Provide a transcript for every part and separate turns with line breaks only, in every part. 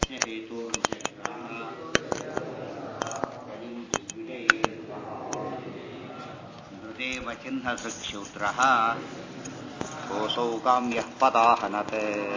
नृदेव चिह्नसृक्षूत्रः कोऽसौ काम्यः पदाहनत्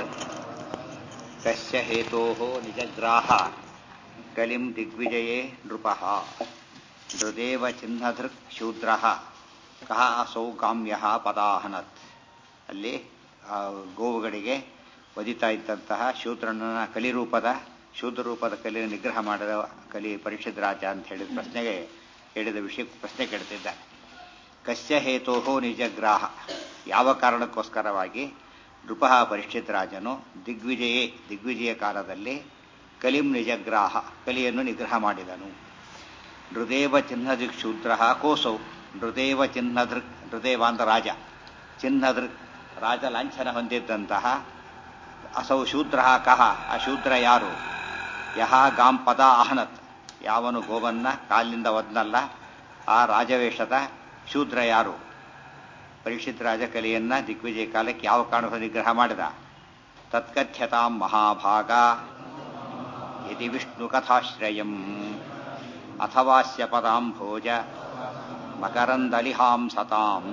कस्य हेतोः निजग्राह कलिं दिग्विजये नृपः नृदेव ಚಿಹ್ನಧೃಕ್ ಶೂದ್ರಃ ಕಹ ಅಸೌ ಕಾಮ್ಯ ಪದಾಹನತ್ ಅಲ್ಲಿ ಆ, ಗೋವುಗಳಿಗೆ ಒದಿತಾ ಇದ್ದಂತಹ ಶೂದ್ರನ ಕಲಿರೂಪದ ಶೂದ್ರ ರೂಪದ ಕಲಿಯನ್ನು ನಿಗ್ರಹ ಮಾಡಿದ ಕಲಿ ಪರೀಕ್ಷಿತ್ ರಾಜ ಅಂತ ಹೇಳಿದ ಪ್ರಶ್ನೆಗೆ ಹೇಳಿದ ವಿಷಯ ಪ್ರಶ್ನೆ ಕೇಳ್ತಿದ್ದಾರೆ ಕಸ್ಯ ಹೇತೋಹೋ ನಿಜಗ್ರಾಹ ಯಾವ ಕಾರಣಕ್ಕೋಸ್ಕರವಾಗಿ ನೃಪಃ ಪರೀಕ್ಷಿತ್ ರಾಜನು ದಿಗ್ವಿಜಯೇ ದಿಗ್ವಿಜಯ ಕಾಲದಲ್ಲಿ ಕಲಿಂ ನಿಜಗ್ರಾಹ ಕಲಿಯನ್ನು ನಿಗ್ರಹ ಮಾಡಿದನು ನೃದೇವ ಚಿಹ್ನದೃಕ್ ಶೂದ್ರ ಕೋಸೌ ನೃದೇವ ಚಿಹ್ನದೃಕ್ ನೃದೇವ ಅಂತ ರಾಜ ಚಿಹ್ನದೃಕ್ ರಾಜ ಲಾಂಛನ ಹೊಂದಿದ್ದಂತಹ ಅಸೌ ಶೂದ್ರ ಕಹ ಆ ಶೂದ್ರ ಯಾರು ಯಹ ಗಾಂ ಪದ ಅಹನತ್ ಯಾವನು ಗೋವನ್ನ ಕಾಲಿನಿಂದ ಒದ್ನಲ್ಲ ಆ ರಾಜವೇಷದ ಶೂದ್ರ ಯಾರು ಪರೀಕ್ಷಿತ್ ರಾಜ ಕಲಿಯನ್ನ ದಿಗ್ವಿಜಯ ಕಾಲಕ್ಕೆ ಯಾವ ಕಾರಣದ ನಿಗ್ರಹ ಮಾಡಿದ ತತ್ಕಥ್ಯತಾಂ ಮಹಾಭಾಗ ಯದಿ ವಿಷ್ಣು ಕಥಾಶ್ರಯಂ ಅಥವಾಸ್ಯ ಪದಾಂಭೋಜ ಮಕರಂದಲಿಹಾಂ ಸತಾಂ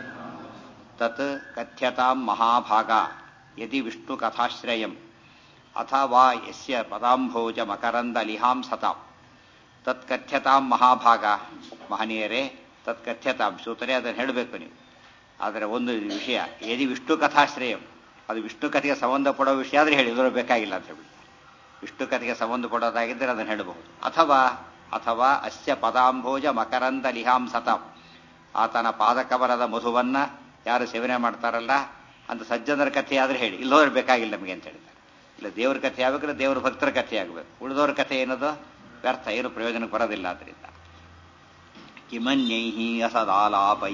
ತತ್ ಕಥ್ಯತಾಂ ಮಹಾಭಾಗ ಯದಿ ವಿಷ್ಣು ಕಥಾಶ್ರಯಂ ಅಥವಾ ಯಸ್ಯ ಪದಾಂಭೋಜ ಮಕರಂದಲಿಹಾಂ ಸತಾಂ ತತ್ ಕಥ್ಯತಾಂ ಮಹಾಭಾಗ ಮಹನೀಯರೇ ತತ್ ಕಥ್ಯತಾಂ ಸೂತರೆ ಅದನ್ನು ಹೇಳಬೇಕು ನೀವು ಆದರೆ ಒಂದು ವಿಷಯ ಯದಿ ವಿಷ್ಣು ಕಥಾಶ್ರಯಂ ಅದು ವಿಷ್ಣು ಕಥೆಗೆ ಸಂಬಂಧಪಡೋ ವಿಷಯ ಆದರೆ ಹೇಳಿ ಇದರ ಬೇಕಾಗಿಲ್ಲ ಅಂತ ಹೇಳಿ ವಿಷ್ಣು ಕಥೆಗೆ ಸಂಬಂಧಪಡೋದಾಗಿದ್ದರೆ ಅದನ್ನು ಹೇಳಬಹುದು ಅಥವಾ ಅಥವಾ ಅಸ್ಯ ಪದಾಂಭೋಜ ಮಕರಂದ ಲಿಹಾಂ ಸತಾಂ ಆತನ ಪಾದಕಮಲದ ಮಧುವನ್ನ ಯಾರು ಸೇವನೆ ಮಾಡ್ತಾರಲ್ಲ ಅಂತ ಸಜ್ಜನರ ಕಥೆ ಆದ್ರೆ ಹೇಳಿ ಇಲ್ಲೋದ್ರೆ ಬೇಕಾಗಿಲ್ಲ ನಮಗೆ ಅಂತ ಹೇಳಿದ್ದಾರೆ ಇಲ್ಲ ದೇವ್ರ ಕಥೆ ಆಗ್ಬೇಕಲ್ಲ ದೇವ್ರ ಭಕ್ತರ ಕಥೆ ಆಗಬೇಕು ಉಳಿದವ್ರ ಕಥೆ ಏನದು ವ್ಯರ್ಥ ಏನು ಪ್ರಯೋಜನಕ್ಕೆ ಬರೋದಿಲ್ಲ ಅದರಿಂದ ಕಿಮನ್ಯೈ ಅಸದಾಲಾಪೈ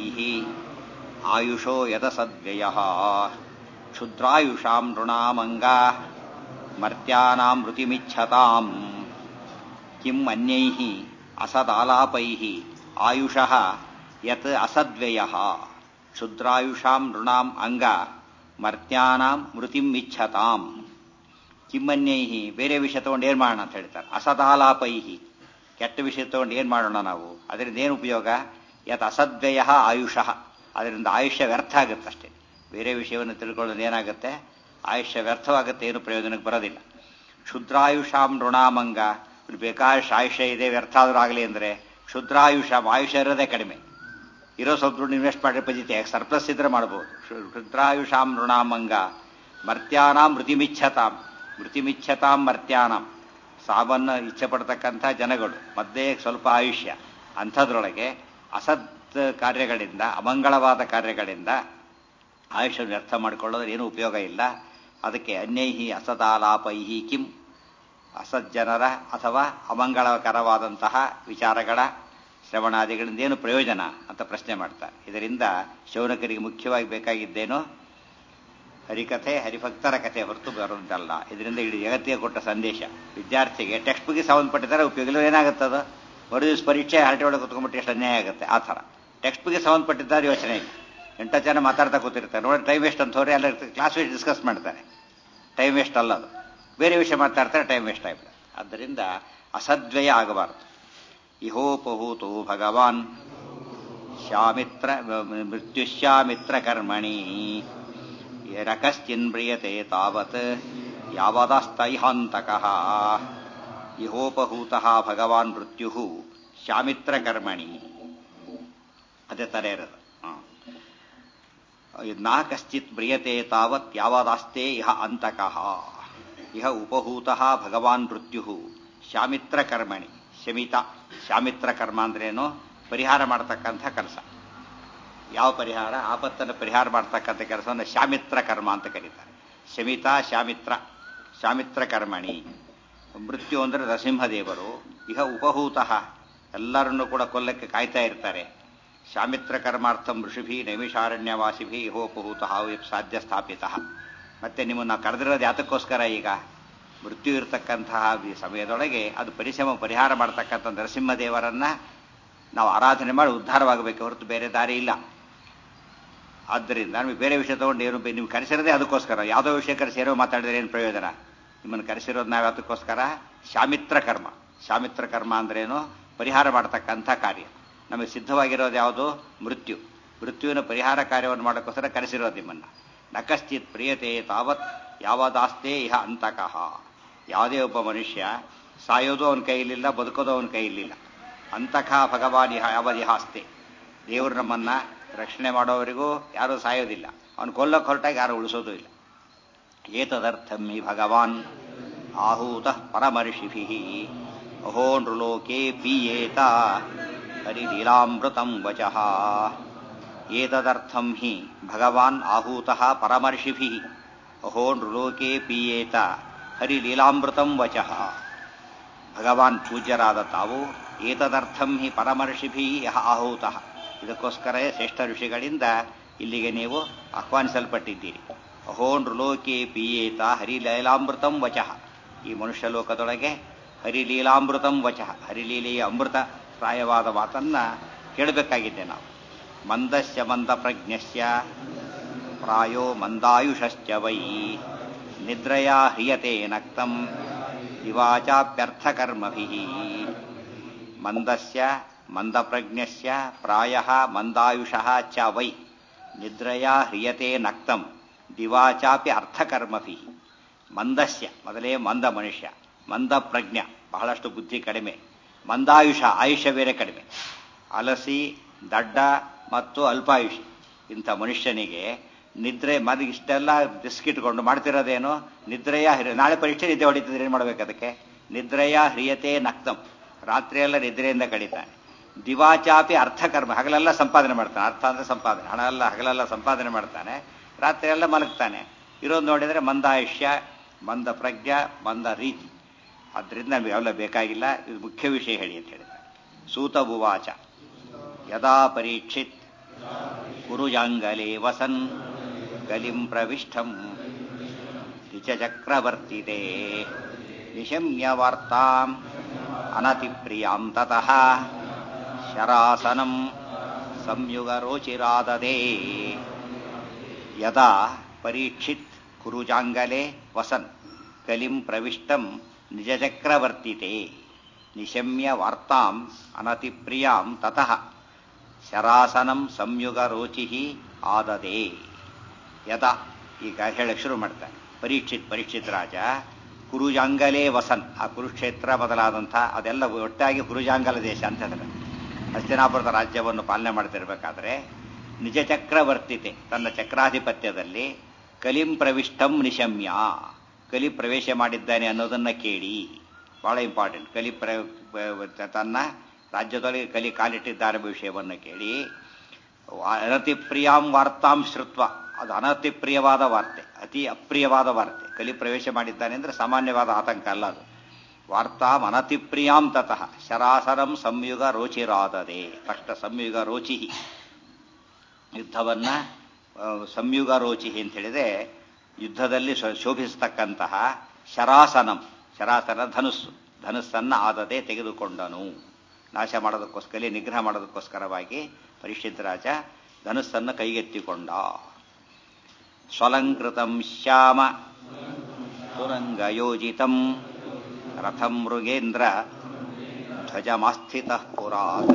ಆಯುಷೋ ಯದ ಸದ್ವ್ಯಯ ಕ್ಷುದ್ರಾಯುಷಾಂ ನೃಣಾಮಂಗ ಮರ್ತ್ಯಾನಾಂ ಮೃತಿಮಿಚ್ಛತಾಂ ಕಿಂ ಅನ್ಯೈ ಅಸದಾಲಾಪೈ ಆಯುಷಃ ಯತ್ ಅಸದ್ವ್ಯಯ ಕ್ಷುದ್ರಾಯುಷಾಂ ನೃಣಾಂ ಅಂಗ ಮರ್ತ್ಯಾನಾಂ ಮೃತಿಂ ಇಚ್ಛತಾಂ ಕಿಮ್ಮನ್ಯೈ ಬೇರೆ ವಿಷಯ ತಗೊಂಡು ಏನ್ ಮಾಡೋಣ ಅಂತ ಹೇಳ್ತಾರೆ ಅಸದಾಲಾಪೈ ಕೆಟ್ಟ ವಿಷಯ ತಗೊಂಡು ಏನ್ ಮಾಡೋಣ ನಾವು ಅದರಿಂದ ಏನು ಉಪಯೋಗ ಯತ್ ಅಸದ್ವ್ಯಯ ಆಯುಷಃ ಅದರಿಂದ ಆಯುಷ್ಯ ವ್ಯರ್ಥ ಆಗುತ್ತಷ್ಟೇ ಬೇರೆ ವಿಷಯವನ್ನು ತಿಳ್ಕೊಳ್ಳೋದು ಏನಾಗುತ್ತೆ ಆಯುಷ್ಯ ವ್ಯರ್ಥವಾಗುತ್ತೆ ಏನು ಪ್ರಯೋಜನಕ್ಕೆ ಬರೋದಿಲ್ಲ ಕ್ಷುದ್ರಾಯುಷಾಂ ನೃಣಾಮಂಗ ಇಲ್ಲಿ ಬೇಕಾದಷ್ಟು ಆಯುಷ್ಯ ಇದೆ ವ್ಯರ್ಥ ಆದ್ರೂ ಆಗಲಿ ಅಂದರೆ ಕ್ಷುದ್ರಾಯುಷ ಆಯುಷ್ಯ ಇರೋದೇ ಕಡಿಮೆ ಇರೋ ಸ್ವಲ್ಪ ದುಡ್ಡು ಇನ್ವೆಸ್ಟ್ ಮಾಡಿ ಪಜಿತೆ ಸರ್ಪ್ಲಸ್ ಇದ್ರೆ ಮಾಡ್ಬೋದು ಕ್ಷುದ್ರಾಯುಷಾಂ ನೃಣಾಮಂಗ ಮರ್ತ್ಯಾನಾಂ ಮೃತಿಮಿಚ್ಛತಾಂ ಮೃತಿಮಿಚ್ಛತಾಂ ಮರ್ತ್ಯಾನಾಂ ಸಾವನ್ನು ಇಚ್ಛೆ ಪಡ್ತಕ್ಕಂಥ ಜನಗಳು ಮಧ್ಯೆ ಸ್ವಲ್ಪ ಆಯುಷ್ಯ ಅಂಥದ್ರೊಳಗೆ ಅಸತ್ ಕಾರ್ಯಗಳಿಂದ ಅಮಂಗಳವಾದ ಕಾರ್ಯಗಳಿಂದ ಆಯುಷ್ಯ ವ್ಯರ್ಥ ಮಾಡಿಕೊಳ್ಳೋದ್ರೆ ಏನೂ ಉಪಯೋಗ ಇಲ್ಲ ಅದಕ್ಕೆ ಅನ್ಯೈಹಿ ಅಸದಾಲಾಪೈಹಿ ಕಿಂ ಅಸಜ್ಜನರ ಅಥವಾ ಅಮಂಗಳಕರವಾದಂತಹ ವಿಚಾರಗಳ ಶ್ರವಣಾದಿಗಳಿಂದ ಏನು ಪ್ರಯೋಜನ ಅಂತ ಪ್ರಶ್ನೆ ಮಾಡ್ತಾರೆ ಇದರಿಂದ ಶೌನಕರಿಗೆ ಮುಖ್ಯವಾಗಿ ಬೇಕಾಗಿದ್ದೇನೋ ಹರಿಕಥೆ ಹರಿಭಕ್ತರ ಕಥೆ ಹೊರತು ಬರುವುದಲ್ಲ ಇದರಿಂದ ಇಡೀ ಜಗತ್ತಿಗೆ ಕೊಟ್ಟ ಸಂದೇಶ ವಿದ್ಯಾರ್ಥಿಗೆ ಟೆಕ್ಸ್ಟ್ ಬುಕ್ಗೆ ಸಂಬಂಧಪಟ್ಟಿದ್ದಾರೆ ಉಪಯೋಗ ಇಲ್ಲ ಏನಾಗುತ್ತದ ಮರು ದಿವಸ ಪರೀಕ್ಷೆ ಹರಟೆ ಒಳಗೆ ಕುತ್ಕೊಂಡ್ಬಿಟ್ಟು ಎಷ್ಟು ಅನ್ಯಾಯ ಆಗುತ್ತೆ ಆ ಥರ ಟೆಕ್ಸ್ಟ್ ಬುಕ್ಗೆ ಸಂಬಂಧಪಟ್ಟಿದ್ದಾರೆ ಯೋಚನೆ ಇಲ್ಲ ಎಂಟು ಜನ ಮಾತಾಡ್ತಾ ಕೂತಿರ್ತಾರೆ ನೋಡಿ ಟೈಮ್ ವೇಸ್ಟ್ ಅಂತ ಹೋದ್ರೆ ಎಲ್ಲ ಕ್ಲಾಸ್ ವೇಸ್ಟ್ ಡಿಸ್ಕಸ್ ಮಾಡ್ತಾರೆ ಟೈಮ್ ವೇಸ್ಟ್ ಅಲ್ಲ ಅದು ಬೇರೆ ವಿಷಯ ಮಾತಾಡ್ತಾರೆ ಟೈಮ್ ವೇಸ್ಟ್ ಆಗ್ಬಿಡುತ್ತೆ ಆದ್ದರಿಂದ ಅಸದ್ವಯ ಆಗಬಾರದು ಇಹೋಪಹೂತೋ ಭಗವಾನ್ ಶಾಮಿತ್ರ ಮೃತ್ಯುಶ್ಯಾಮಿತ್ರ ಕರ್ಮಣಿ ರಕಶ್ಚಿನ್ಮ್ರಿಯತೆ ತಾವತ್ ಯಾವದಸ್ತೈಹಾಂತಕಃ ಇಹೋಪಹೂತಃ ಭಗವಾನ್ ಮೃತ್ಯು ಶಾಮಿತ್ರ ಕರ್ಮಣಿ ಅದೇ ತರ ಇರೋದು ನಾ ಕಶ್ಚಿತ್ ಮ್ರಿಯತೆ ತಾವತ್ ಯಾವದಾಸ್ತೆ ಇಹ ಅಂತಕಃ ಇಹ ಉಪಹೂತಃ ಭಗವಾನ್ ಮೃತ್ಯು ಶಾಮಿತ್ರ ಕರ್ಮಣಿ ಶಮಿತ ಶಾಮಿತ್ರ ಕರ್ಮ ಅಂದ್ರೇನು ಪರಿಹಾರ ಮಾಡತಕ್ಕಂಥ ಕೆಲಸ ಯಾವ ಪರಿಹಾರ ಆಪತ್ತನ್ನು ಪರಿಹಾರ ಮಾಡ್ತಕ್ಕಂಥ ಕೆಲಸವನ್ನು ಶಾಮಿತ್ರ ಕರ್ಮ ಅಂತ ಕರೀತಾರೆ ಶಮಿತ ಶಾಮಿತ್ರ ಶಾಮಿತ್ರ ಕರ್ಮಣಿ ಮೃತ್ಯು ಅಂದರೆ ನರಸಿಂಹದೇವರು ಇಹ ಉಪಹೂತಃ ಎಲ್ಲರನ್ನೂ ಕೂಡ ಕೊಲ್ಲಕ್ಕೆ ಕಾಯ್ತಾ ಇರ್ತಾರೆ ಶಾಮಿತ್ರ ಕರ್ಮಾರ್ಥಂ ಋಷಿಭಿ ನೈಮಿಷಾರಣ್ಯವಾಸಿಭಿ ಇಹೋಪಹೂತಃ ಸಾಧ್ಯ ಸ್ಥಾಪಿತ ಮತ್ತೆ ನಿಮ್ಮನ್ನು ಕರೆದಿರೋದು ಯಾತಕ್ಕೋಸ್ಕರ ಈಗ ಮೃತ್ಯು ಇರತಕ್ಕಂತಹ ಈ ಸಮಯದೊಳಗೆ ಅದು ಪರಿಶ್ರಮ ಪರಿಹಾರ ಮಾಡತಕ್ಕಂಥ ನರಸಿಂಹದೇವರನ್ನ ನಾವು ಆರಾಧನೆ ಮಾಡಿ ಉದ್ಧಾರವಾಗಬೇಕು ಹೊರತು ಬೇರೆ ದಾರಿ ಇಲ್ಲ ಆದ್ದರಿಂದ ನಮಗೆ ಬೇರೆ ವಿಷಯ ತಗೊಂಡು ಏನು ನೀವು ಕರೆಸಿರೋದೇ ಅದಕ್ಕೋಸ್ಕರ ಯಾವುದೋ ವಿಷಯ ಕರೆಸಿ ಏನೋ ಮಾತಾಡಿದ್ರೆ ಏನು ಪ್ರಯೋಜನ ನಿಮ್ಮನ್ನು ಕರೆಸಿರೋದು ನಾವು ಯಾತಕ್ಕೋಸ್ಕರ ಶಾಮಿತ್ರ ಕರ್ಮ ಶಾಮಿತ್ರ ಕರ್ಮ ಅಂದ್ರೇನು ಪರಿಹಾರ ಮಾಡತಕ್ಕಂಥ ಕಾರ್ಯ ನಮಗೆ ಸಿದ್ಧವಾಗಿರೋದು ಯಾವುದು ಮೃತ್ಯು ಮೃತ್ಯುವಿನ ಪರಿಹಾರ ಕಾರ್ಯವನ್ನು ಮಾಡೋಕ್ಕೋಸ್ಕರ ಕರೆಸಿರೋದು ನಿಮ್ಮನ್ನು ನಕಶ್ಚಿತ್ ಪ್ರಿಯತೆ ತಾವತ್ ಯಾವದಾಸ್ತೆ ಇಹ ಅಂತಕಃ ಯಾವುದೇ ಒಬ್ಬ ಮನುಷ್ಯ ಸಾಯೋದು ಅವನ ಕೈಲಿಲ್ಲ ಬದುಕೋದು ಅವನ ಕೈಲಿಲ್ಲ ಅಂತಕ ಭಗವಾನ್ ಇಹ ಯಾವದಿಹಾಸ್ತೆ ದೇವರು ನಮ್ಮನ್ನ ರಕ್ಷಣೆ ಮಾಡೋವರೆಗೂ ಯಾರೂ ಸಾಯೋದಿಲ್ಲ ಅವನು ಕೊಲ್ಲಕ್ಕೆ ಹೊರಟಾಗ ಯಾರು ಉಳಿಸೋದು ಇಲ್ಲ ಏತದರ್ಥಂ ಹಿ ಭಗವಾನ್ ಆಹೂತ ಪರಮರ್ಷಿಭಿ ಅಹೋ ನೃಲೋಕೆ ಪೀಯೇತ ಹರಿಲೀಲಾಮೃತಂ ವಚಃ ಏತದರ್ಥಂ ಹಿ ಭಗವಾನ್ ಆಹೂತ ಪರಮರ್ಷಿಭಿ ಅಹೋ ನೃಲೋಕೆ ಪೀಯೇತ ಹರಿಲೀಲಾಮೃತಂ ವಚಃ ಭಗವಾನ್ ಪೂಜ್ಯರಾದ ತಾವು ಏತದರ್ಥಂ ಹಿ ಪರಮರ್ಷಿಭಿ ಯಹ ಆಹೂತಃ ಇದಕ್ಕೋಸ್ಕರ ಶ್ರೇಷ್ಠ ಋಷಿಗಳಿಂದ ಇಲ್ಲಿಗೆ ನೀವು ಆಹ್ವಾನಿಸಲ್ಪಟ್ಟಿದ್ದೀರಿ ಅಹೋ ನೃಲೋಕೆ ಪೀಯೇತ ಹರಿಲೀಲಾಮೃತಂ ವಚಃ ಈ ಮನುಷ್ಯ ಲೋಕದೊಳಗೆ ಹರಿಲೀಲಾಮೃತಂ ವಚಃ ಹರಿಲೀಲೆಯ ಅಮೃತ ಪ್ರಾಯವಾದ ಮಾತನ್ನ ಕೇಳಬೇಕಾಗಿದೆ ನಾವು ಮಂದಸ್ಯ ಮಂದ ಪ್ರಜ್ಞಸ್ಯ ಪ್ರಾಯೋ ಮಂದಾಯುಷಶ್ಚ ವೈ ನಿದ್ರಯಾ ಹ್ರಿಯತೆ ನಕ್ತಂ ದಿವಾಚಾಪ್ಯರ್ಥಕರ್ಮಭಿಃ ಮಂದಸ್ಯ ಮಂದಪ್ರಜ್ಞಸ್ಯ ಪ್ರಾಯಃ ಮಂದಾಯುಷಃ ಚ ವೈ ನಿದ್ರಯಾ ಹ್ರಿಯತೆ ನಕ್ತಂ ದಿವಾಚಾಪಿ ಅರ್ಥಕರ್ಮಭಿಃ ಮಂದಸ್ಯ ಮೊದಲೇ ಮಂದ ಮನುಷ್ಯ ಮಂದ ಪ್ರಜ್ಞ ಬಹಳಷ್ಟು ಬುದ್ಧಿ ಕಡಿಮೆ ಮಂದಾಯುಷ ಆಯುಷ್ಯ ಬೇರೆ ಕಡಿಮೆ ಅಲಸಿ ದಡ್ಡ ಮತ್ತು ಅಲ್ಪಾಯುಷಿ ಇಂಥ ಮನುಷ್ಯನಿಗೆ ನಿದ್ರೆ ಮದ ಇಷ್ಟೆಲ್ಲ ಬಿಸ್ಕಿಟ್ಕೊಂಡು ಮಾಡ್ತಿರೋದೇನು ನಿದ್ರೆಯ ಹ್ರಿ ನಾಳೆ ಪರೀಕ್ಷೆ ನಿದ್ದೆ ಹೊಡಿತಿದ್ರೆ ಏನು ಮಾಡ್ಬೇಕು ಅದಕ್ಕೆ ನಿದ್ರೆಯ ಹ್ರಿಯತೆ ನಕ್ತಂ ರಾತ್ರಿಯೆಲ್ಲ ನಿದ್ರೆಯಿಂದ ಕಡಿತಾನೆ ದಿವಾಚಾಪಿ ಅರ್ಥಕರ್ಮ ಹಗಲೆಲ್ಲ ಸಂಪಾದನೆ ಮಾಡ್ತಾನೆ ಅರ್ಥ ಅಂದ್ರೆ ಸಂಪಾದನೆ ಹಣ ಎಲ್ಲ ಹಗಲೆಲ್ಲ ಸಂಪಾದನೆ ಮಾಡ್ತಾನೆ ರಾತ್ರಿಯೆಲ್ಲ ಮಲಗ್ತಾನೆ ಇರೋದು ನೋಡಿದ್ರೆ ಮಂದಾಯುಷ್ಯ ಮಂದ ಪ್ರಜ್ಞ ಮಂದ ರೀತಿ ಅದರಿಂದ ನಮಗೆ ಅವೆಲ್ಲ ಬೇಕಾಗಿಲ್ಲ ಇದು ಮುಖ್ಯ ವಿಷಯ ಹೇಳಿ ಅಂತ ಹೇಳಿದ್ದಾರೆ ಸೂತ ಉವಾಚ ಯದಾ ಪರೀಕ್ಷಿತ್ ಕುರುಜಾಂಗಲೇ ವಸನ್ ಗಲಿಂ ಪ್ರವಿಷ್ಟಂ ನಿಚಚಕ್ರವರ್ತಿತೆ ನಿಶಮ್ಯ ವಾರ್ತಾಂ ಅನತಿಪ್ರಿಯಾಂ ತತಃ ಶರಾಸನಂ ಸಂಯುಗರೋಚಿರಾದದೆ ಯದಾ ಪರೀಕ್ಷಿತ್ ಕುರುಜಾಂಗಲೆ ವಸನ್ ಕಲಿಂ ಪ್ರವಿಷ್ಟಂ ನಿಜಚಕ್ರವರ್ತಿತೆ ನಿಶಮ್ಯ ವಾರ್ತಾಂ ಅನತಿಪ್ರಿಯಾಂ ತತಃ ಶರಾಸನಂ ಸಂಯುಗರೋಚಿ ಆದದೆ ಯದಾ ಈಗ ಹೇಳಕ್ ಶುರು ಮಾಡ್ತಾನೆ ಪರೀಕ್ಷಿತ್ ಪರೀಕ್ಷಿತ್ ರಾಜ ಕುರುಜಾಂಗಲೇ ವಸನ್ ಆ ಕುರುಕ್ಷೇತ್ರ ಮೊದಲಾದಂಥ ಅದೆಲ್ಲ ಒಟ್ಟಾಗಿ ಕುರುಜಾಂಗಲ ದೇಶ ಅಂತ ಹೇಳಿದ್ರೆ ಹಸ್ತಿನಾಪುರದ ರಾಜ್ಯವನ್ನು ಪಾಲನೆ ಮಾಡ್ತಿರ್ಬೇಕಾದ್ರೆ ನಿಜ ಚಕ್ರವರ್ತಿತೆ ತನ್ನ ಚಕ್ರಾಧಿಪತ್ಯದಲ್ಲಿ ಕಲಿಂ ಪ್ರವಿಷ್ಟಂ ನಿಶಮ್ಯ ಕಲಿ ಪ್ರವೇಶ ಮಾಡಿದ್ದಾನೆ ಅನ್ನೋದನ್ನ ಕೇಳಿ ಬಹಳ ಇಂಪಾರ್ಟೆಂಟ್ ಕಲಿ ಪ್ರ ತನ್ನ ರಾಜ್ಯದೊಳಗೆ ಕಲಿ ಕಾಲಿಟ್ಟಿದ್ದಾರೆ ವಿಷಯವನ್ನು ಕೇಳಿ ಅನತಿಪ್ರಿಯಾಂ ವಾರ್ತಾಂ ಶ್ರುತ್ವ ಅದು ಅನತಿಪ್ರಿಯವಾದ ವಾರ್ತೆ ಅತಿ ಅಪ್ರಿಯವಾದ ವಾರ್ತೆ ಕಲಿ ಪ್ರವೇಶ ಮಾಡಿದ್ದಾನೆ ಅಂದ್ರೆ ಸಾಮಾನ್ಯವಾದ ಆತಂಕ ಅಲ್ಲ ಅದು ವಾರ್ತಾಂ ಅನತಿಪ್ರಿಯಾಂ ತತಃ ಶರಾಸರಂ ಸಂಯುಗ ರೋಚಿರಾದದೆ ಕಷ್ಟ ಸಂಯುಗ ರೋಚಿ ಯುದ್ಧವನ್ನ ಸಂಯುಗ ರೋಚಿ ಅಂತ ಹೇಳಿದ್ರೆ ಯುದ್ಧದಲ್ಲಿ ಶೋಭಿಸತಕ್ಕಂತಹ ಶರಾಸನಂ ಶರಾಸನ ಧನುಸ್ಸು ಧನುಸ್ಸನ್ನ ಆದದೆ ತೆಗೆದುಕೊಂಡನು ನಾಶ ಮಾಡೋದಕ್ಕೋಸ್ಕರ ನಿಗ್ರಹ ಮಾಡೋದಕ್ಕೋಸ್ಕರವಾಗಿ ಪರಿಷತ್ ರಾಜ ಧನುಸ್ಸನ್ನು ಕೈಗೆತ್ತಿಕೊಂಡ ಸ್ವಲಂಕೃತಂ ಶ್ಯಾಮ ತುರಂಗಯೋಜಿತಂ ರಥಂ ಮೃಗೇಂದ್ರ ಧ್ವಜಮಾಸ್ಥಿತ ಪುರಾತ್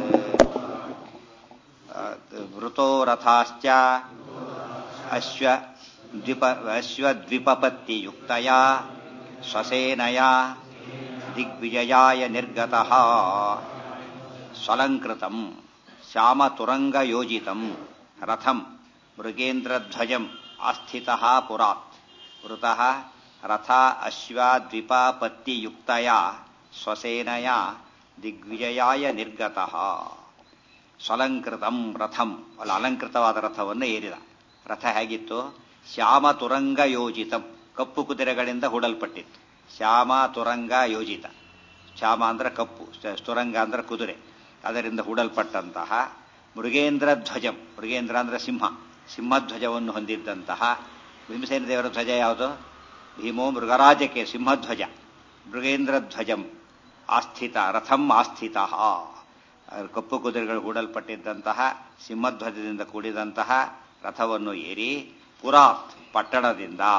ವೃತೋ ರಥಾಶ್ಚ ಅಶ್ವ ದ್ವಿಪ ಅಶ್ವದ್ವಿಪಪತ್ತಿಯುಕ್ತಯ ಸ್ವಸೇನಯ ದಿಗ್ವಿಜಯಾಯ ನಿರ್ಗತಃ ಸ್ವಲಂಕೃತಂ ಶ್ಯಾಮತುರಂಗಯೋಜಿತಂ ರಥಂ ಮೃಗೇಂದ್ರಧ್ವಜಂ ಆಸ್ಥಿತಃ ಪುರಾತ್ ವೃತಃ ರಥ ಅಶ್ವಾದ್ವಿಪಾಪತ್ತಿಯುಕ್ತಯ ಸ್ವಸೇನಯ ದಿಗ್ವಿಜಯಾಯ ನಿರ್ಗತಃ ಸ್ವಲಂಕೃತಂ ರಥಂ ಅಲ್ಲ ಅಲಂಕೃತವಾದ ರಥವನ್ನು ಏರಿದ ರಥ ಹೇಗಿತ್ತು ಶ್ಯಾಮ ತುರಂಗ ಯೋಜಿತಂ ಕಪ್ಪು ಕುದುರೆಗಳಿಂದ ಹೂಡಲ್ಪಟ್ಟಿತ್ತು ಶ್ಯಾಮ ತುರಂಗ ಯೋಜಿತ ಶ್ಯಾಮ ಅಂದ್ರೆ ಕಪ್ಪು ತುರಂಗ ಅಂದ್ರೆ ಕುದುರೆ ಅದರಿಂದ ಹೂಡಲ್ಪಟ್ಟಂತಹ ಮೃಗೇಂದ್ರ ಧ್ವಜಂ ಮೃಗೇಂದ್ರ ಅಂದ್ರೆ ಸಿಂಹ ಸಿಂಹಧ್ವಜವನ್ನು ಹೊಂದಿದ್ದಂತಹ ಭೀಮಸೇನ ದೇವರ ಧ್ವಜ ಯಾವುದು ಭೀಮೋ ಮೃಗರಾಜಕ್ಕೆ ಸಿಂಹಧ್ವಜ ಮೃಗೇಂದ್ರ ಧ್ವಜಂ ಆಸ್ಥಿತ ರಥಂ ಆಸ್ಥಿತ ಕಪ್ಪು ಕುದುರೆಗಳು ಹೂಡಲ್ಪಟ್ಟಿದ್ದಂತಹ ಸಿಂಹಧ್ವಜದಿಂದ ಕೂಡಿದಂತಹ ರಥವನ್ನು ಏರಿ ಪುರಾತ್ ಪಟ್ಟಣದಿಂದ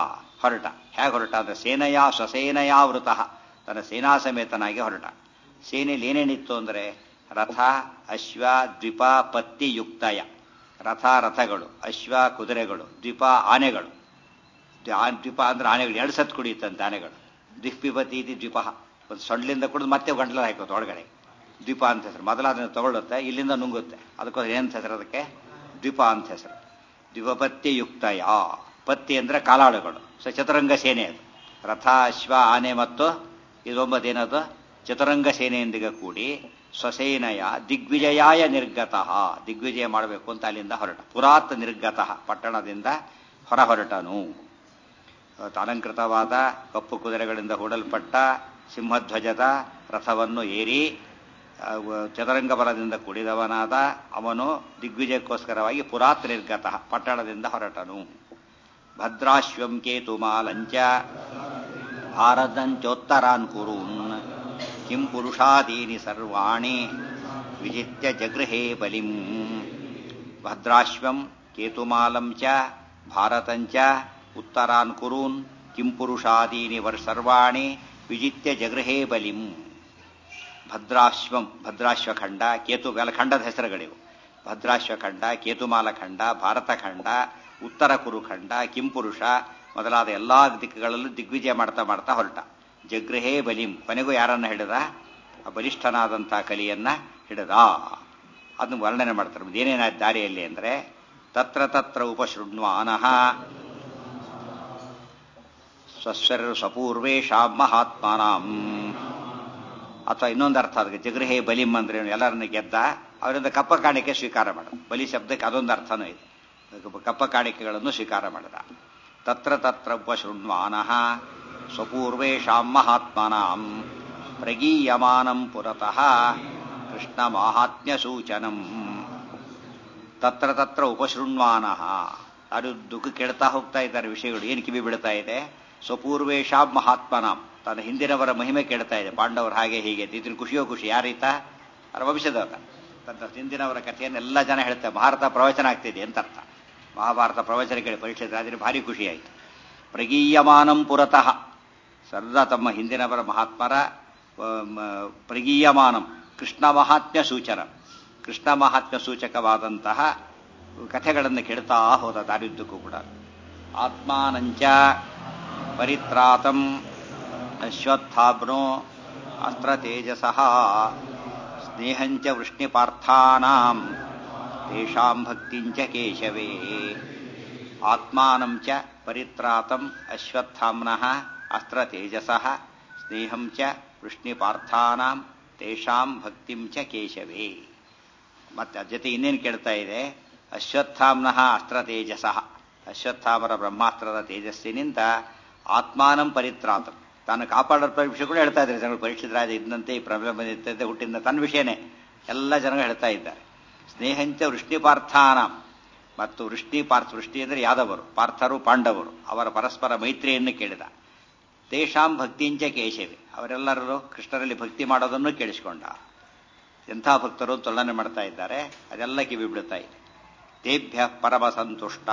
ಹೊರಟ ಹೇಗೆ ಹೊರಟ ಅಂದ್ರೆ ಸೇನೆಯ ಸ್ವಸೇನೆಯಾವೃತ ತನ್ನ ಸೇನಾ ಸಮೇತನಾಗಿ ಹೊರಟ ಸೇನೆಯಲ್ಲಿ ಏನೇನಿತ್ತು ಅಂದರೆ ರಥ ಅಶ್ವ ದ್ವಿಪ ಪತ್ತಿ ಯುಕ್ತಯ ರಥ ರಥಗಳು ಅಶ್ವ ಕುದುರೆಗಳು ದ್ವಿಪ ಆನೆಗಳು ದ್ವಿಪ ಅಂದ್ರೆ ಆನೆಗಳು ಎರಡು ಸತ್ ಕುಡಿಯುತ್ತಂತೆ ಆನೆಗಳು ದ್ವಿಪಿಪತಿ ಇದು ದ್ವಿಪ ಒಂದು ಸೊಂಡ್ಲಿಂದ ಕುಡಿದು ಮತ್ತೆ ಗಂಟ್ಲ ಹಾಕೋದು ಒಳಗಡೆ ದ್ವೀಪ ಅಂತ ಹೆಸರು ಮೊದಲ ಅದನ್ನು ತಗೊಳ್ಳುತ್ತೆ ಇಲ್ಲಿಂದ ನುಂಗುತ್ತೆ ಅದಕ್ಕೋಸ್ಕರ ಏನಂತ ಹೆಸರು ಅದಕ್ಕೆ ದ್ವೀಪ ಅಂತ ಹೆಸರು ದ್ವಿಪಪತ್ತಿ ಯುಕ್ತಯ ಪತ್ತಿ ಅಂದ್ರೆ ಕಾಲಾಳುಗಳು ಸೊ ಚತುರಂಗ ಸೇನೆ ಅದು ರಥ ಅಶ್ವ ಆನೆ ಮತ್ತು ಇದೊಂಬತ್ತೇನದು ಚತುರಂಗ ಸೇನೆಯೊಂದಿಗೆ ಕೂಡಿ ಸ್ವಸೇನೆಯ ದಿಗ್ವಿಜಯಾಯ ನಿರ್ಗತಃ ದಿಗ್ವಿಜಯ ಮಾಡಬೇಕು ಅಂತ ಅಲ್ಲಿಂದ ಹೊರಟ ಪುರಾತ್ ನಿರ್ಗತಃ ಪಟ್ಟಣದಿಂದ ಹೊರ ಹೊರಟನು ಅಲಂಕೃತವಾದ ಕಪ್ಪು ಕುದುರೆಗಳಿಂದ ಹೂಡಲ್ಪಟ್ಟ ಸಿಂಹಧ್ವಜದ ರಥವನ್ನು ಏರಿ ಚತುರಂಗ ಬಲದಿಂದ ಕೂಡಿದವನಾದ ಅವನು ದಿಗ್ವಿಜಯಕ್ಕೋಸ್ಕರವಾಗಿ ಪುರಾತ್ ನಿರ್ಗತಃ ಪಟ್ಟಣದಿಂದ ಹೊರಟನು ಭದ್ರಾಶ್ವಂ ಕೇತುಮಾಲಂಚ ಭಾರದಂಚೋತ್ತರಾನ್ ಕುರೂನ್ ಕಿಂ ಪುರುಷಾದೀನಿ ಸರ್ವಾಣಿ ವಿಜಿತ್ಯ ಜಗೃಹೇ ಬಲಿಂ ಭದ್ರಾಶ್ವಂ ಕೇತುಮಾಲಂ ಚ ಭಾರತಂಚ ಉತ್ತರಾನ್ ಕುರೂನ್ ಕಿಂ ಪುರುಷಾದೀನಿ ವರ್ ಸರ್ವಾಣಿ ವಿಜಿತ್ಯ ಜಗೃಹೇ ಬಲಿಂ ಭದ್ರಾಶ್ವಂ ಭದ್ರಾಶ್ವಖಂಡ ಕೇತು ಖಂಡದ ಹೆಸರುಗಳಿವು ಭದ್ರಾಶ್ವಖಂಡ ಕೇತುಮಾಲಖಂಡ ಭಾರತಖಂಡ ಉತ್ತರ ಕುರುಖಂಡ ಕಿಂಪುರುಷ ಮೊದಲಾದ ಎಲ್ಲಾ ದಿಕ್ಕುಗಳಲ್ಲೂ ದಿಗ್ವಿಜಯ ಮಾಡ್ತಾ ಮಾಡ್ತಾ ಹೊರಟ ಜಗೃಹೇ ಬಲಿಂ ಕೊನೆಗೂ ಯಾರನ್ನ ಹಿಡಿದ ಆ ಬಲಿಷ್ಠನಾದಂತಹ ಕಲಿಯನ್ನ ಹಿಡಿದ ಅದನ್ನು ವರ್ಣನೆ ಮಾಡ್ತಾರೆ ಏನೇನಾಯ್ತು ದಾರಿಯಲ್ಲಿ ಅಂದ್ರೆ ತತ್ರ ತತ್ರ ಉಪಶೃಣ್ವಾನಃ ಸ್ವಸ್ವರ ಸ್ವಪೂರ್ವೇಶಾಂ ಮಹಾತ್ಮಾನಾಂ ಅಥವಾ ಇನ್ನೊಂದು ಅರ್ಥ ಅದಕ್ಕೆ ಜಗೃಹೇ ಬಲಿಂ ಅಂದ್ರೆ ಎಲ್ಲರನ್ನ ಗೆದ್ದ ಅವರಿಂದ ಕಪ್ಪ ಕಾಣಿಕೆ ಸ್ವೀಕಾರ ಮಾಡೋದು ಬಲಿ ಶಬ್ದಕ್ಕೆ ಅದೊಂದು ಅರ್ಥನೂ ಇದೆ ಕಪ್ಪ ಕಾಣಿಕೆಗಳನ್ನು ಸ್ವೀಕಾರ ಮಾಡಿದ ತತ್ರ ತತ್ರ ಉಪಶೃಣ್ವಾನಃ ಸ್ವಪೂರ್ವೇಶಾಂ ಮಹಾತ್ಮನಾಂ ಪ್ರಗೀಯಮಾನಂ ಪುರತಃ ಕೃಷ್ಣ ಮಾಹಾತ್ಮ್ಯ ಸೂಚನಂ ತತ್ರ ತತ್ರ ಉಪಶೃಣ್ವಾನಃ ಅದು ದುಃಖ ಕೇಳ್ತಾ ಹೋಗ್ತಾ ಇದ್ದಾರೆ ವಿಷಯಗಳು ಏನು ಕಿವಿ ಬೀಳ್ತಾ ಇದೆ ಸ್ವಪೂರ್ವೇಶಾಂ ಮಹಾತ್ಮನಾಂ ತನ್ನ ಹಿಂದಿನವರ ಮಹಿಮೆ ಕೇಳ್ತಾ ಇದೆ ಪಾಂಡವರು ಹಾಗೆ ಹೀಗೆ ಇದನ್ನು ಖುಷಿಯೋ ಖುಷಿ ಯಾರೀತ ಅವರ ವಂಶದವರ ತನ್ನ ಹಿಂದಿನವರ ಕಥೆಯನ್ನು ಎಲ್ಲ ಜನ ಹೇಳ್ತಾರೆ ಭಾರತ ಪ್ರವಚನ ಆಗ್ತಿದೆ ಅಂತ ಅರ್ಥ ಮಹಾಭಾರತ ಪ್ರವಚನ ಕೇಳಿ ಪರೀಕ್ಷೆ ರಾಜರಿಗೆ ಭಾರಿ ಖುಷಿಯಾಯಿತು ಪ್ರಗೀಯಮಾನಂ ಪುರತಃ ಸದಾ ತಮ್ಮ ಹಿಂದಿನವರ ಮಹಾತ್ಮರ ಪ್ರಗೀಯಮಾನಂ ಕೃಷ್ಣ ಮಹಾತ್ಮ್ಯ ಸೂಚನ ಕೃಷ್ಣ ಮಹಾತ್ಮ್ಯ ಸೂಚಕವಾದಂತಹ ಕಥೆಗಳನ್ನು ಕೇಳ್ತಾ ಹೋದ ದಾರಿದ್ದಕ್ಕೂ ಕೂಡ ಆತ್ಮಾನಂಚ ಪರಿತ್ರಾತಂ ಅಶ್ವತ್ಥಾಬ್ನೋ ಅಸ್ತ್ರ ತೇಜಸಃ ಸ್ನೇಹಂಚ ವೃಷ್ಣಿಪಾರ್ಥಾನಾಂ ತೇಷಾಂ ಭಕ್ತಿಂಚ ಕೇಶವೇ ಆತ್ಮಾನಂ ಚ ಪರಿತ್ರಾತಂ ಅಶ್ವತ್ಥಾಮ್ನಃ ಅಸ್ತ್ರ ತೇಜಸಃ ಸ್ನೇಹಂ ಚ ವೃಷ್ಣಿಪಾರ್ಥಾನಾಂ ತೇಷಾಂ ಭಕ್ತಿಂ ಚ ಕೇಶವೇ ಮತ್ತೆ ಅದ್ರ ಜೊತೆ ಇನ್ನೇನು ಕೇಳ್ತಾ ಇದೆ ಅಶ್ವತ್ಥಾಮ್ನಃ ಅಸ್ತ್ರ ತೇಜಸಃ ಅಶ್ವತ್ಥಾಮರ ಬ್ರಹ್ಮಾಸ್ತ್ರದ ತೇಜಸ್ಸಿನಿಂದ ಆತ್ಮಾನಂ ಪರಿತ್ರಾತಂ ತಾನು ಕಾಪಾಡೋ ವಿಷಯ ಕೂಡ ಹೇಳ್ತಾ ಇದ್ದಾರೆ ಜನಗಳು ಪರೀಕ್ಷಿತ ರಾಜ ಇದ್ದಂತೆ ಈ ಪ್ರಾಬ್ಲಮ್ ಬಂದಿರ್ತದೆ ಹುಟ್ಟಿದ ತನ್ನ ವಿಷಯನೇ ಎಲ್ಲ ಜನಗಳು ಹೇಳ್ತಾ ಇದ್ದಾರೆ ಸ್ನೇಹಂಚ ವೃಷ್ಣಿ ಪಾರ್ಥಾನ ಮತ್ತು ವೃಷ್ಣಿ ಪಾರ್ಥ ವೃಷ್ಟಿ ಅಂದರೆ ಯಾದವರು ಪಾರ್ಥರು ಪಾಂಡವರು ಅವರ ಪರಸ್ಪರ ಮೈತ್ರಿಯನ್ನು ಕೇಳಿದ ತೇಷಾಂ ಭಕ್ತಿಂಚ ಕೇಶವಿ ಅವರೆಲ್ಲರೂ ಕೃಷ್ಣರಲ್ಲಿ ಭಕ್ತಿ ಮಾಡೋದನ್ನು ಕೇಳಿಸಿಕೊಂಡ ಎಂಥ ಭಕ್ತರು ತುಲನೆ ಮಾಡ್ತಾ ಇದ್ದಾರೆ ಅದೆಲ್ಲ ಕಿವಿ ಬಿಡುತ್ತಾ ಇದೆ ತೇಭ್ಯ ಪರಮ ಸಂತುಷ್ಟ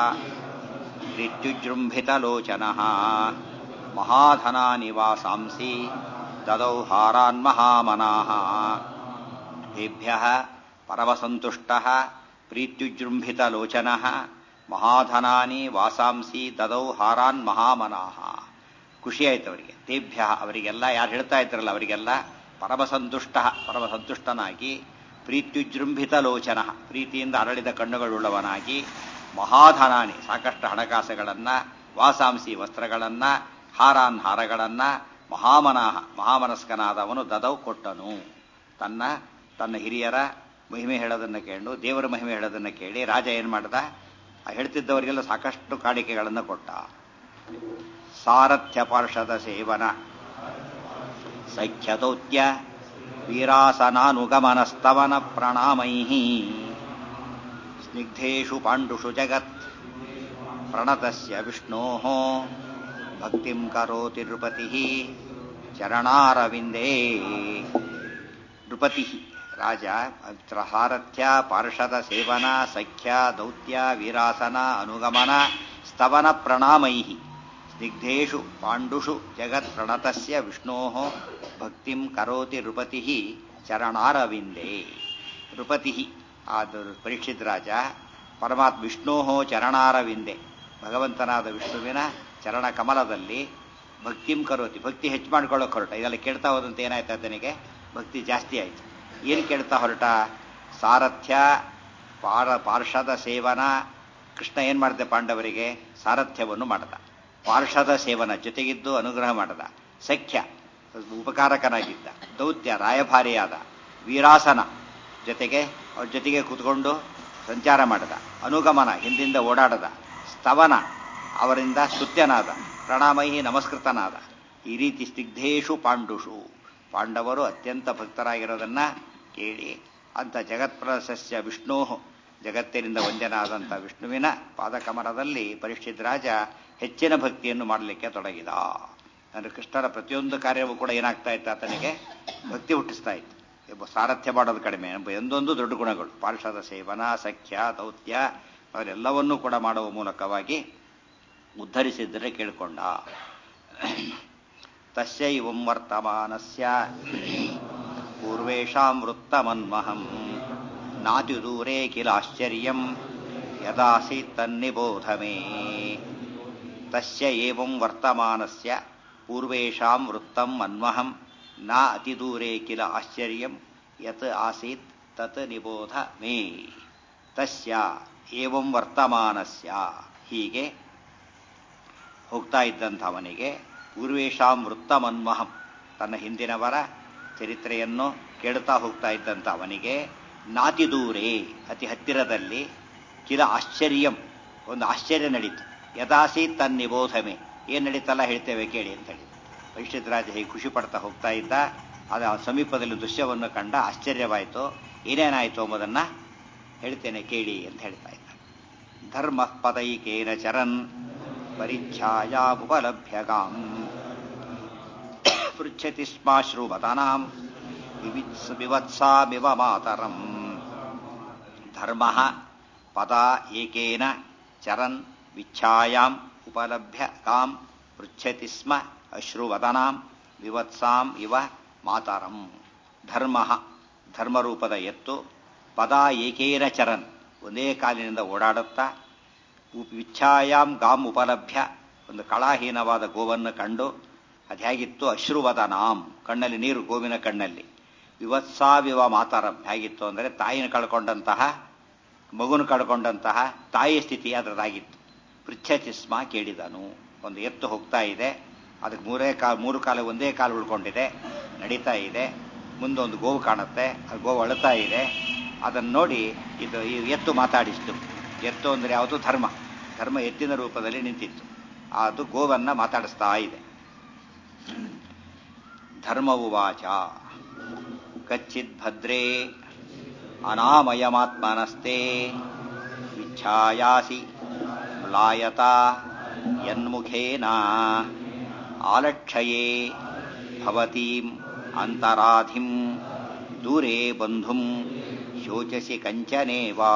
ರಿತ್ಯುಜೃಂಭಿತಲೋಚನ ಮಹಾಧನಾ ನಿವಾಸಾಂಸಿ ದದೌ ಹಾರಾನ್ ಮಹಾಮನಾಹ ತೇಭ್ಯ ಪರಮಸಂತುಷ್ಟ ಪ್ರೀತ್ಯುಜೃಂಭಿತಲೋಚನ ಮಹಾಧನಾನಿ ವಾಸಾಂಸಿ ದದೌ ಹಾರಾನ್ ಮಹಾಮನಾಹ ಖುಷಿ ಆಯ್ತು ಅವರಿಗೆ ತೇಭ್ಯ ಅವರಿಗೆಲ್ಲ ಯಾರು ಹೇಳ್ತಾ ಇದ್ರಲ್ಲ ಅವರಿಗೆಲ್ಲ ಪರಮಸಂತುಷ್ಟ ಪರಮಸಂತುಷ್ಟನಾಗಿ ಪ್ರೀತ್ಯುಜೃಂಭಿತ ಲೋಚನ ಪ್ರೀತಿಯಿಂದ ಅರಳಿದ ಕಣ್ಣುಗಳುಳ್ಳವನಾಗಿ ಮಹಾಧನಾನಿ ಸಾಕಷ್ಟು ಹಣಕಾಸುಗಳನ್ನ ವಾಸಾಂಸಿ ವಸ್ತ್ರಗಳನ್ನ ಹಾರಾನ್ ಹಾರಗಳನ್ನ ಮಹಾಮನಾಹ ಮಹಾಮನಸ್ಕನಾದವನು ದದೌ ಕೊಟ್ಟನು ತನ್ನ ತನ್ನ ಹಿರಿಯರ ಮಹಿಮೆ ಹೇಳೋದನ್ನು ಕೇಳು ದೇವರ ಮಹಿಮೆ ಹೇಳೋದನ್ನು ಕೇಳಿ ರಾಜ ಏನ್ ಮಾಡ್ದ ಆ ಹೇಳ್ತಿದ್ದವರಿಗೆಲ್ಲ ಸಾಕಷ್ಟು ಕಾಣಿಕೆಗಳನ್ನು ಕೊಟ್ಟ ಸಾರಥ್ಯ ಪಾರ್ಷದ ಸೇವನ ಸಖ್ಯದೌತ್ಯ ವೀರಾಸನಾನುಗಮನಸ್ತವನ ಪ್ರಣಾಮೈ ಸ್ನಿಗ್ಧೇಷು ಪಾಂಡುಷು ಜಗತ್ ಪ್ರಣತಸ್ಯ ವಿಷ್ಣೋ ಭಕ್ತಿಂ ಕರೋತಿ ನೃಪತಿ ಚರಣಾರವಿಂದೇ ನೃಪತಿ ರಾಜ ಸಾರಥ್ಯ ಪಾರ್ಷದ ಸೇವನ ಸಖ್ಯ ದೌತ್ಯ ವೀರಾಸನ ಅನುಗಮನ ಸ್ತವನ ಪ್ರಣಾಮೈ ಸ್ನಿಗ್ಧೇಷು ಪಾಂಡುಷು ಜಗತ್ ಪ್ರಣತಸ್ಯ ವಿಷ್ಣೋ ಭಕ್ತಿಂ ಕರೋತಿ ನೃಪತಿ ಚರಣಾರವಿಂದೇ ನೃಪತಿ ಅದು ಪರೀಕ್ಷಿತ್ ರಾಜ ಪರಮಾತ್ಮ ವಿಷ್ಣೋ ಚರಣಾರವಿಂದೆ ಭಗವಂತನಾದ ವಿಷ್ಣುವಿನ ಚರಣ ಕಮಲದಲ್ಲಿ ಭಕ್ತಿಂ ಕರೋತಿ ಭಕ್ತಿ ಹೆಚ್ಚು ಮಾಡ್ಕೊಳ್ಳೋಕೆ ಹೊರಟ ಇದೆಲ್ಲ ಕೇಳ್ತಾ ಹೋದಂತೆ ಏನಾಯ್ತು ಆತನಿಗೆ ಭಕ್ತಿ ಜಾಸ್ತಿ ಆಯ್ತು ಏನು ಕೇಳ್ತಾ ಹೊರಟ ಸಾರಥ್ಯ ಪಾರ ಪಾರ್ಷದ ಸೇವನ ಕೃಷ್ಣ ಏನು ಮಾಡಿದೆ ಪಾಂಡವರಿಗೆ ಸಾರಥ್ಯವನ್ನು ಮಾಡದ ಪಾರ್ಷದ ಸೇವನ ಜೊತೆಗಿದ್ದು ಅನುಗ್ರಹ ಮಾಡದ ಸಖ್ಯ ಉಪಕಾರಕನಾಗಿದ್ದ ದೌತ್ಯ ರಾಯಭಾರಿಯಾದ ವೀರಾಸನ ಜೊತೆಗೆ ಅವ್ರ ಜೊತೆಗೆ ಕೂತ್ಕೊಂಡು ಸಂಚಾರ ಮಾಡದ ಅನುಗಮನ ಹಿಂದಿಂದ ಓಡಾಡದ ಸ್ತವನ ಅವರಿಂದ ಸ್ತುತ್ಯನಾದ ಪ್ರಣಾಮೈಹಿ ನಮಸ್ಕೃತನಾದ ಈ ರೀತಿ ಸ್ನಿಗ್ಧೇಶು ಪಾಂಡುಷು ಪಾಂಡವರು ಅತ್ಯಂತ ಭಕ್ತರಾಗಿರೋದನ್ನ ಕೇಳಿ ಅಂತ ಜಗತ್ಪ್ರಶಸ್ಯ ವಿಷ್ಣು ಜಗತ್ತಿನಿಂದ ವಂದ್ಯನಾದಂಥ ವಿಷ್ಣುವಿನ ಪಾದಕಮರದಲ್ಲಿ ಪರಿಷ್ಠಿತ ರಾಜ ಹೆಚ್ಚಿನ ಭಕ್ತಿಯನ್ನು ಮಾಡಲಿಕ್ಕೆ ತೊಡಗಿದ ಅಂದರೆ ಕೃಷ್ಣನ ಪ್ರತಿಯೊಂದು ಕಾರ್ಯವೂ ಕೂಡ ಏನಾಗ್ತಾ ಇತ್ತು ಆತನಿಗೆ ಭಕ್ತಿ ಹುಟ್ಟಿಸ್ತಾ ಇತ್ತು ಒಬ್ಬ ಸಾರಥ್ಯ ಮಾಡೋದು ಕಡಿಮೆ ಎಂದೊಂದು ದೊಡ್ಡ ಗುಣಗಳು ಪಾರ್ಷದ ಸೇವನ ಸಖ್ಯ ದೌತ್ಯ ಅವರೆಲ್ಲವನ್ನೂ ಕೂಡ ಮಾಡುವ ಮೂಲಕವಾಗಿ ಉದ್ಧರಿಸಿದ್ದರೆ ಕೇಳಿಕೊಂಡ ತಸ್ಯೈವಂ ವರ್ತಮಾನಸ್ಯ ಪೂರ್ವೇಷಾಂ ವೃತ್ತಮನ್ಮಹಂ ನಾತಿದೂರೇ ಕಿಲ ಆಶ್ಚರ್ಯಂ ಯದಾಸೀತ್ ತನ್ನಿಬೋಧ ಮೇ ತಸ್ಯ ಏವಂ ವರ್ತಮಾನಸ್ಯ ಪೂರ್ವೇಷಾಂ ವೃತ್ತಂ ಅನ್ವಹಂ ನ ಅತಿದೂರೇ ಕಿಲ ಆಶ್ಚರ್ಯಂ ಯತ್ ಆಸೀತ್ ತತ್ ನಿಬೋಧ ಮೇ ತಸ್ಯ ಏವಂ ವರ್ತಮಾನಸ್ಯ ಹೀಗೆ ಹೋಗ್ತಾ ಇದ್ದಂಥವನಿಗೆ ಪೂರ್ವೇಶಾಂ ವೃತ್ತಮನ್ಮಹಂ ತನ್ನ ಹಿಂದಿನವರ ಚರಿತ್ರೆಯನ್ನು ಕೇಳುತ್ತಾ ಹೋಗ್ತಾ ಇದ್ದಂಥ ಅವನಿಗೆ ನಾತಿ ದೂರೇ ಅತಿ ಹತ್ತಿರದಲ್ಲಿ ಕಿಲ ಆಶ್ಚರ್ಯಂ ಒಂದು ಆಶ್ಚರ್ಯ ನಡೀತು ಯದಾಸಿ ತನ್ನಿಬೋಧಮೆ ಏನು ನಡೀತಲ್ಲ ಹೇಳ್ತೇವೆ ಕೇಳಿ ಅಂತ ಹೇಳಿ ವೈಶ್ಚಿತರಾಜ ಹೇಗೆ ಖುಷಿ ಪಡ್ತಾ ಹೋಗ್ತಾ ಇದ್ದ ಅದು ಆ ಸಮೀಪದಲ್ಲಿ ದೃಶ್ಯವನ್ನು ಕಂಡ ಆಶ್ಚರ್ಯವಾಯಿತು ಏನೇನಾಯಿತು ಎಂಬುದನ್ನು ಹೇಳ್ತೇನೆ ಕೇಳಿ ಅಂತ ಹೇಳ್ತಾ ಇದ್ದ ಧರ್ಮ ಪದೈಕೇನ ಚರನ್ ಪರಿಚ್ಛಾಯಾಪುಪಲಭ್ಯಗಾಂ ಪೃಚ್ಛತಿ ಸ್ಮಾಶ್ರುವತನಾಂ ವಿವಿತ್ಸ ವಿವತ್ಸಾಮಿವ ಮಾತರಂ ಧರ್ಮ ಪದ ಏಕೇನ ಚರನ್ ವಿಚ್ಛಾಯಾಂ ಉಪಲಭ್ಯ ಕಾಂ ಪೃಚ್ಛತಿ ಸ್ಮ ಅಶ್ರುವದನಾಂ ವಿವತ್ಸಾಂ ಇವ ಮಾತರಂ ಧರ್ಮ ಧರ್ಮರೂಪದ ಎತ್ತು ಪದ ಏಕೇನ ಚರನ್ ಒಂದೇ ಕಾಲಿನಿಂದ ಓಡಾಡುತ್ತಾ ವಿಚ್ಛಾಯಾಂ ಗಾಂ ಉಪಲಭ್ಯ ಒಂದು ಕಳಾಹೀನವಾದ ಗೋವನ್ನು ಕಂಡು ಅದು ಹೇಗಿತ್ತು ಅಶ್ರುವದನಾಂ ಕಣ್ಣಲ್ಲಿ ನೀರು ಗೋವಿನ ಕಣ್ಣಲ್ಲಿ ವಿವತ್ಸಾವಿವ ಮಾತಾರಂ ಹೇಗಿತ್ತು ಅಂದರೆ ತಾಯಿನ ಕಳ್ಕೊಂಡಂತಹ ಮಗುನ ಕಳ್ಕೊಂಡಂತಹ ತಾಯಿ ಸ್ಥಿತಿ ಅದರದಾಗಿತ್ತು ಪೃಚ್ಛಚಿಸ್ಮ ಕೇಳಿದನು ಒಂದು ಎತ್ತು ಹೋಗ್ತಾ ಇದೆ ಅದಕ್ಕೆ ಮೂರೇ ಕಾಲು ಮೂರು ಕಾಲು ಒಂದೇ ಕಾಲು ಉಳ್ಕೊಂಡಿದೆ ನಡೀತಾ ಇದೆ ಮುಂದೊಂದು ಗೋವು ಕಾಣುತ್ತೆ ಅದು ಗೋವು ಅಳುತ್ತಾ ಇದೆ ಅದನ್ನು ನೋಡಿ ಇದು ಈ ಎತ್ತು ಮಾತಾಡಿಸ್ತು ಎತ್ತು ಅಂದರೆ ಯಾವುದು ಧರ್ಮ ಧರ್ಮ ಎತ್ತಿನ ರೂಪದಲ್ಲಿ ನಿಂತಿತ್ತು ಅದು ಗೋವನ್ನ ಮಾತಾಡಿಸ್ತಾ ಇದೆ ಧರ್ಮವು ವಾಚ ಕಚ್ಚಿತ್ ಭದ್ರೇ ಅನಾಮಯಮಾತ್ಮನಸ್ತೆ ವಿಚ್ಛಾಯಾಸಿ ಮ್ಲಾಯತ ಯನ್ಮುಖೇನ ಆಲಕ್ಷಯೇ ಭವತೀಂ ಅಂತರಾಧಿಂ ದೂರೇ ಬಂಧುಂ ಶೋಚಸಿ ಕಂಚನೇವಾ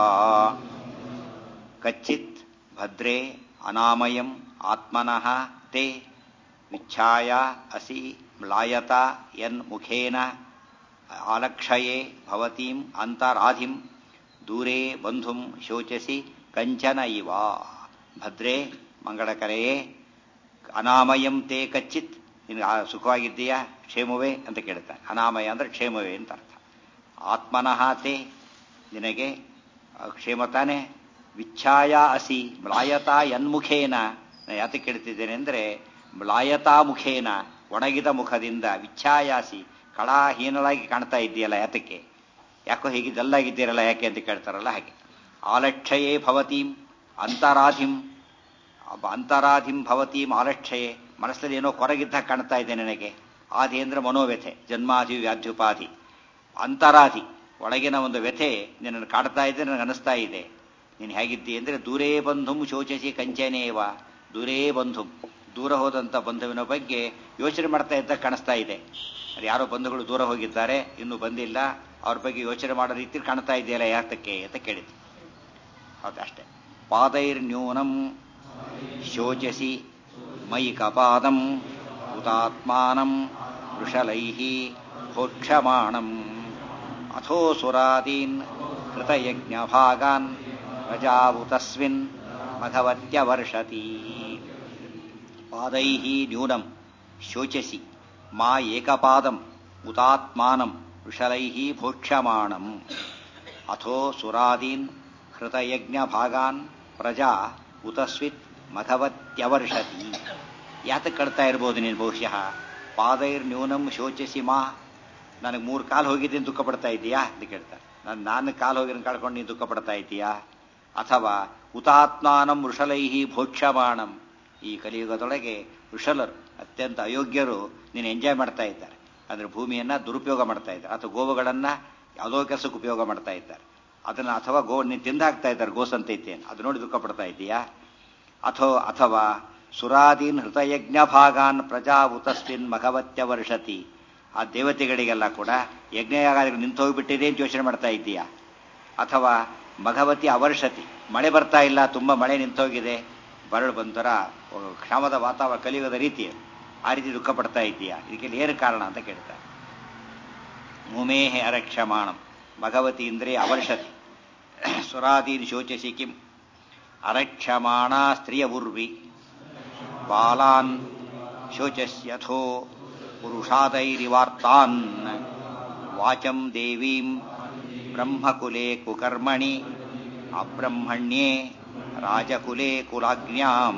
ಕಚ್ಚಿತ್ ಭದ್ರೇ ಅನಾಮಯಂ ಆತ್ಮನಃ ತೇ ವಿಚ್ಛಾಯ ಅಸಿ ಮ್ಲಾಯತ ಯನ್ ಮುಖೇನ ಆಲಕ್ಷಯೇ ಭವತೀಂ ಅಂತರಾಧಿಂ ದೂರೇ ಬಂಧುಂ ಶೋಚಸಿ ಕಂಚನ ಇವ ಭದ್ರೇ ಮಂಗಳಕರೆಯೇ ಅನಾಮಯಂ ತೇ ಕಚ್ಚಿತ್ ನಿನಗೆ ಸುಖವಾಗಿದ್ದೀಯಾ ಕ್ಷೇಮವೇ ಅಂತ ಕೇಳ್ತಾನೆ ಅನಾಮಯ ಅಂದ್ರೆ ಕ್ಷೇಮವೇ ಅಂತ ಅರ್ಥ ಆತ್ಮನಃ ತೇ ನಿನಗೆ ಕ್ಷೇಮ ತಾನೆ ವಿಚ್ಛಾಯ ಅಸಿ ಮ್ಲಾಯತಾ ಯನ್ಮುಖೇನ ಯಾತ ಕೇಳ್ತಿದ್ದೇನೆ ಅಂದರೆ ಮ್ಲಾಯತಾ ಮುಖೇನ ಒಣಗಿದ ಮುಖದಿಂದ ವಿಚ್ಛಾಯಾಸಿ ಕಳಾಹೀನಳಾಗಿ ಕಾಣ್ತಾ ಇದ್ದೀಯಲ್ಲ ಯಾತಕ್ಕೆ ಯಾಕೋ ಹೀಗೆ ಡಲ್ಲಾಗಿದ್ದೀರಲ್ಲ ಯಾಕೆ ಅಂತ ಕೇಳ್ತಾರಲ್ಲ ಹಾಗೆ ಆಲಕ್ಷಯೇ ಭವತೀಂ ಅಂತರಾಧಿಂ ಅಂತರಾಧಿಂ ಭವತೀಂ ಆಲಕ್ಷಯೇ ಮನಸ್ಸಲ್ಲಿ ಏನೋ ಕೊರಗಿದ್ದ ಕಾಣ್ತಾ ಇದೆ ನನಗೆ ಆದಿ ಅಂದ್ರೆ ಮನೋವ್ಯಥೆ ಜನ್ಮಾಧಿ ವ್ಯಾಧ್ಯುಪಾಧಿ ಅಂತರಾಧಿ ಒಳಗಿನ ಒಂದು ವ್ಯಥೆ ನಿನ್ನನ್ನು ಕಾಡ್ತಾ ಇದೆ ನನಗೆ ಅನಿಸ್ತಾ ಇದೆ ನೀನು ಹೇಗಿದ್ದಿ ಅಂದರೆ ದೂರೇ ಬಂಧುಂ ಶೋಚಿಸಿ ಕಂಚನೇವ ದೂರೇ ಬಂಧುಂ ದೂರ ಹೋದಂಥ ಬಂಧುವಿನ ಬಗ್ಗೆ ಯೋಚನೆ ಮಾಡ್ತಾ ಇದ್ದ ಕಾಣಿಸ್ತಾ ಇದೆ ಅದು ಯಾರೋ ಬಂಧುಗಳು ದೂರ ಹೋಗಿದ್ದಾರೆ ಇನ್ನೂ ಬಂದಿಲ್ಲ ಅವ್ರ ಬಗ್ಗೆ ಯೋಚನೆ ಮಾಡೋ ರೀತಿಯಲ್ಲಿ ಕಾಣ್ತಾ ಇದೆಯಲ್ಲ ಯಾತಕ್ಕೆ ಅಂತ ಕೇಳಿದ್ರು ಹೌದು ಅಷ್ಟೇ ಪಾದೈರ್ನ್ಯೂನಂ ಶೋಚಸಿ ಮೈಕಪಾದಂ ಹುತಾತ್ಮಾನಂ ವೃಷಲೈಃ ಭೋಕ್ಷಮಾಣಂ ಅಥೋಸುರಾದೀನ್ ಕೃತಯಜ್ಞಭಾಗಾನ್ ಪ್ರಜಾವುತಸ್ಮಿನ್ ಮಘವತ್ಯವರ್ಷತಿ ಪಾದೈಃ ನ್ಯೂನಂ ಶೋಚಸಿ ಮಾ ಏಕಪಾದಂ ಉತಾತ್ಮಾನಂ ವೃಷಲೈಃ ಭೋಕ್ಷ್ಯಮಾಣಂ ಅಥೋ ಸುರಾದೀನ್ ಹೃತಯಜ್ಞಭಾಗಾನ್ ಪ್ರಜಾ ಉತಸ್ವಿತ್ ಮಘವತ್ಯವರ್ಷತಿ ಯಾತಕ್ಕೆ ಕಡ್ತಾ ಇರ್ಬೋದು ನೀನು ಬಹುಶಃ ಪಾದೈರ್ ನ್ಯೂನಂ ಶೋಚಿಸಿ ಮಾ ನನಗೆ ಮೂರು ಕಾಲು ಹೋಗಿದ್ದೀನಿ ದುಃಖ ಪಡ್ತಾ ಇದ್ದೀಯಾ ಅಂತ ಕೇಳ್ತಾರೆ ನಾನು ನಾನು ಕಾಲು ಹೋಗಿ ಕಳ್ಕೊಂಡು ನೀನು ದುಃಖ ಪಡ್ತಾ ಇದ್ದೀಯಾ ಅಥವಾ ಹುತಾತ್ಮಾನಂ ವೃಷಲೈಹಿ ಭೋಕ್ಷಮಾಣಂ ಈ ಕಲಿಯುಗದೊಳಗೆ ವೃಷಲರು ಅತ್ಯಂತ ಅಯೋಗ್ಯರು ನೀನು ಎಂಜಾಯ್ ಮಾಡ್ತಾ ಇದ್ದಾರೆ ಅಂದ್ರೆ ಭೂಮಿಯನ್ನ ದುರುಪಯೋಗ ಮಾಡ್ತಾ ಇದ್ದಾರೆ ಅಥವಾ ಗೋವುಗಳನ್ನ ಯಾವುದೋ ಕೆಲಸಕ್ಕೆ ಉಪಯೋಗ ಮಾಡ್ತಾ ಇದ್ದಾರೆ ಅದನ್ನ ಅಥವಾ ಗೋ ನೀನು ತಿಂದಾಕ್ತಾ ಇದ್ದಾರೆ ಗೋಸಂತೈತೆಯನ್ನು ಅದು ನೋಡಿ ದುಃಖ ಪಡ್ತಾ ಇದ್ದೀಯಾ ಅಥೋ ಅಥವಾ ಸುರಾದೀನ್ ಹೃತಯಜ್ಞ ಭಾಗಾನ್ ಪ್ರಜಾ ಉತಸ್ವಿನ್ ಮಘವತ್ಯ ವರ್ಷತಿ ಆ ದೇವತೆಗಳಿಗೆಲ್ಲ ಕೂಡ ಯಜ್ಞಯಾಗಾದಿಗಳು ನಿಂತು ಹೋಗಿಬಿಟ್ಟಿದೆ ಅಂತ ಯೋಚನೆ ಮಾಡ್ತಾ ಇದ್ದೀಯಾ ಅಥವಾ ಮಘವತಿ ಅವರ್ಷತಿ ಮಳೆ ಬರ್ತಾ ಇಲ್ಲ ತುಂಬಾ ಮಳೆ ನಿಂತೋಗಿದೆ ಬರಳು ಬಂತರ ಕ್ಷಾಮದ ವಾತಾವರಣ ಕಲಿಯುಗದ ರೀತಿ ಆ ರೀತಿ ದುಃಖ ಪಡ್ತಾ ಇದ್ದೀಯಾ ಇದಕ್ಕೆಲ್ಲ ಏನು ಕಾರಣ ಅಂತ ಕೇಳ್ತಾರೆ ಮುಮೇಹೆ ಅರಕ್ಷಮಾಣಂ ಭಗವತಿ ಇಂದ್ರೇ ಅವರ್ಷತಿ ಸುರಾದೀನ್ ಶೋಚಸಿ ಕಿಂ ಅರಕ್ಷಮಾಣ ಸ್ತ್ರೀಯ ಉರ್ವಿ ಬಾಲಾನ್ ಶೋಚಸ್ಯಥೋ ಪುರುಷಾದೈರಿವಾರ್ತಾನ್ ವಾಚಂ ದೇವೀಂ ಬ್ರಹ್ಮಕುಲೆ ಕುಕರ್ಮಣಿ ಅಬ್ರಹ್ಮಣ್ಯೇ ರಾಜಕುಲೆ ಕುಲಾಗ್ನ್ಯಾಂ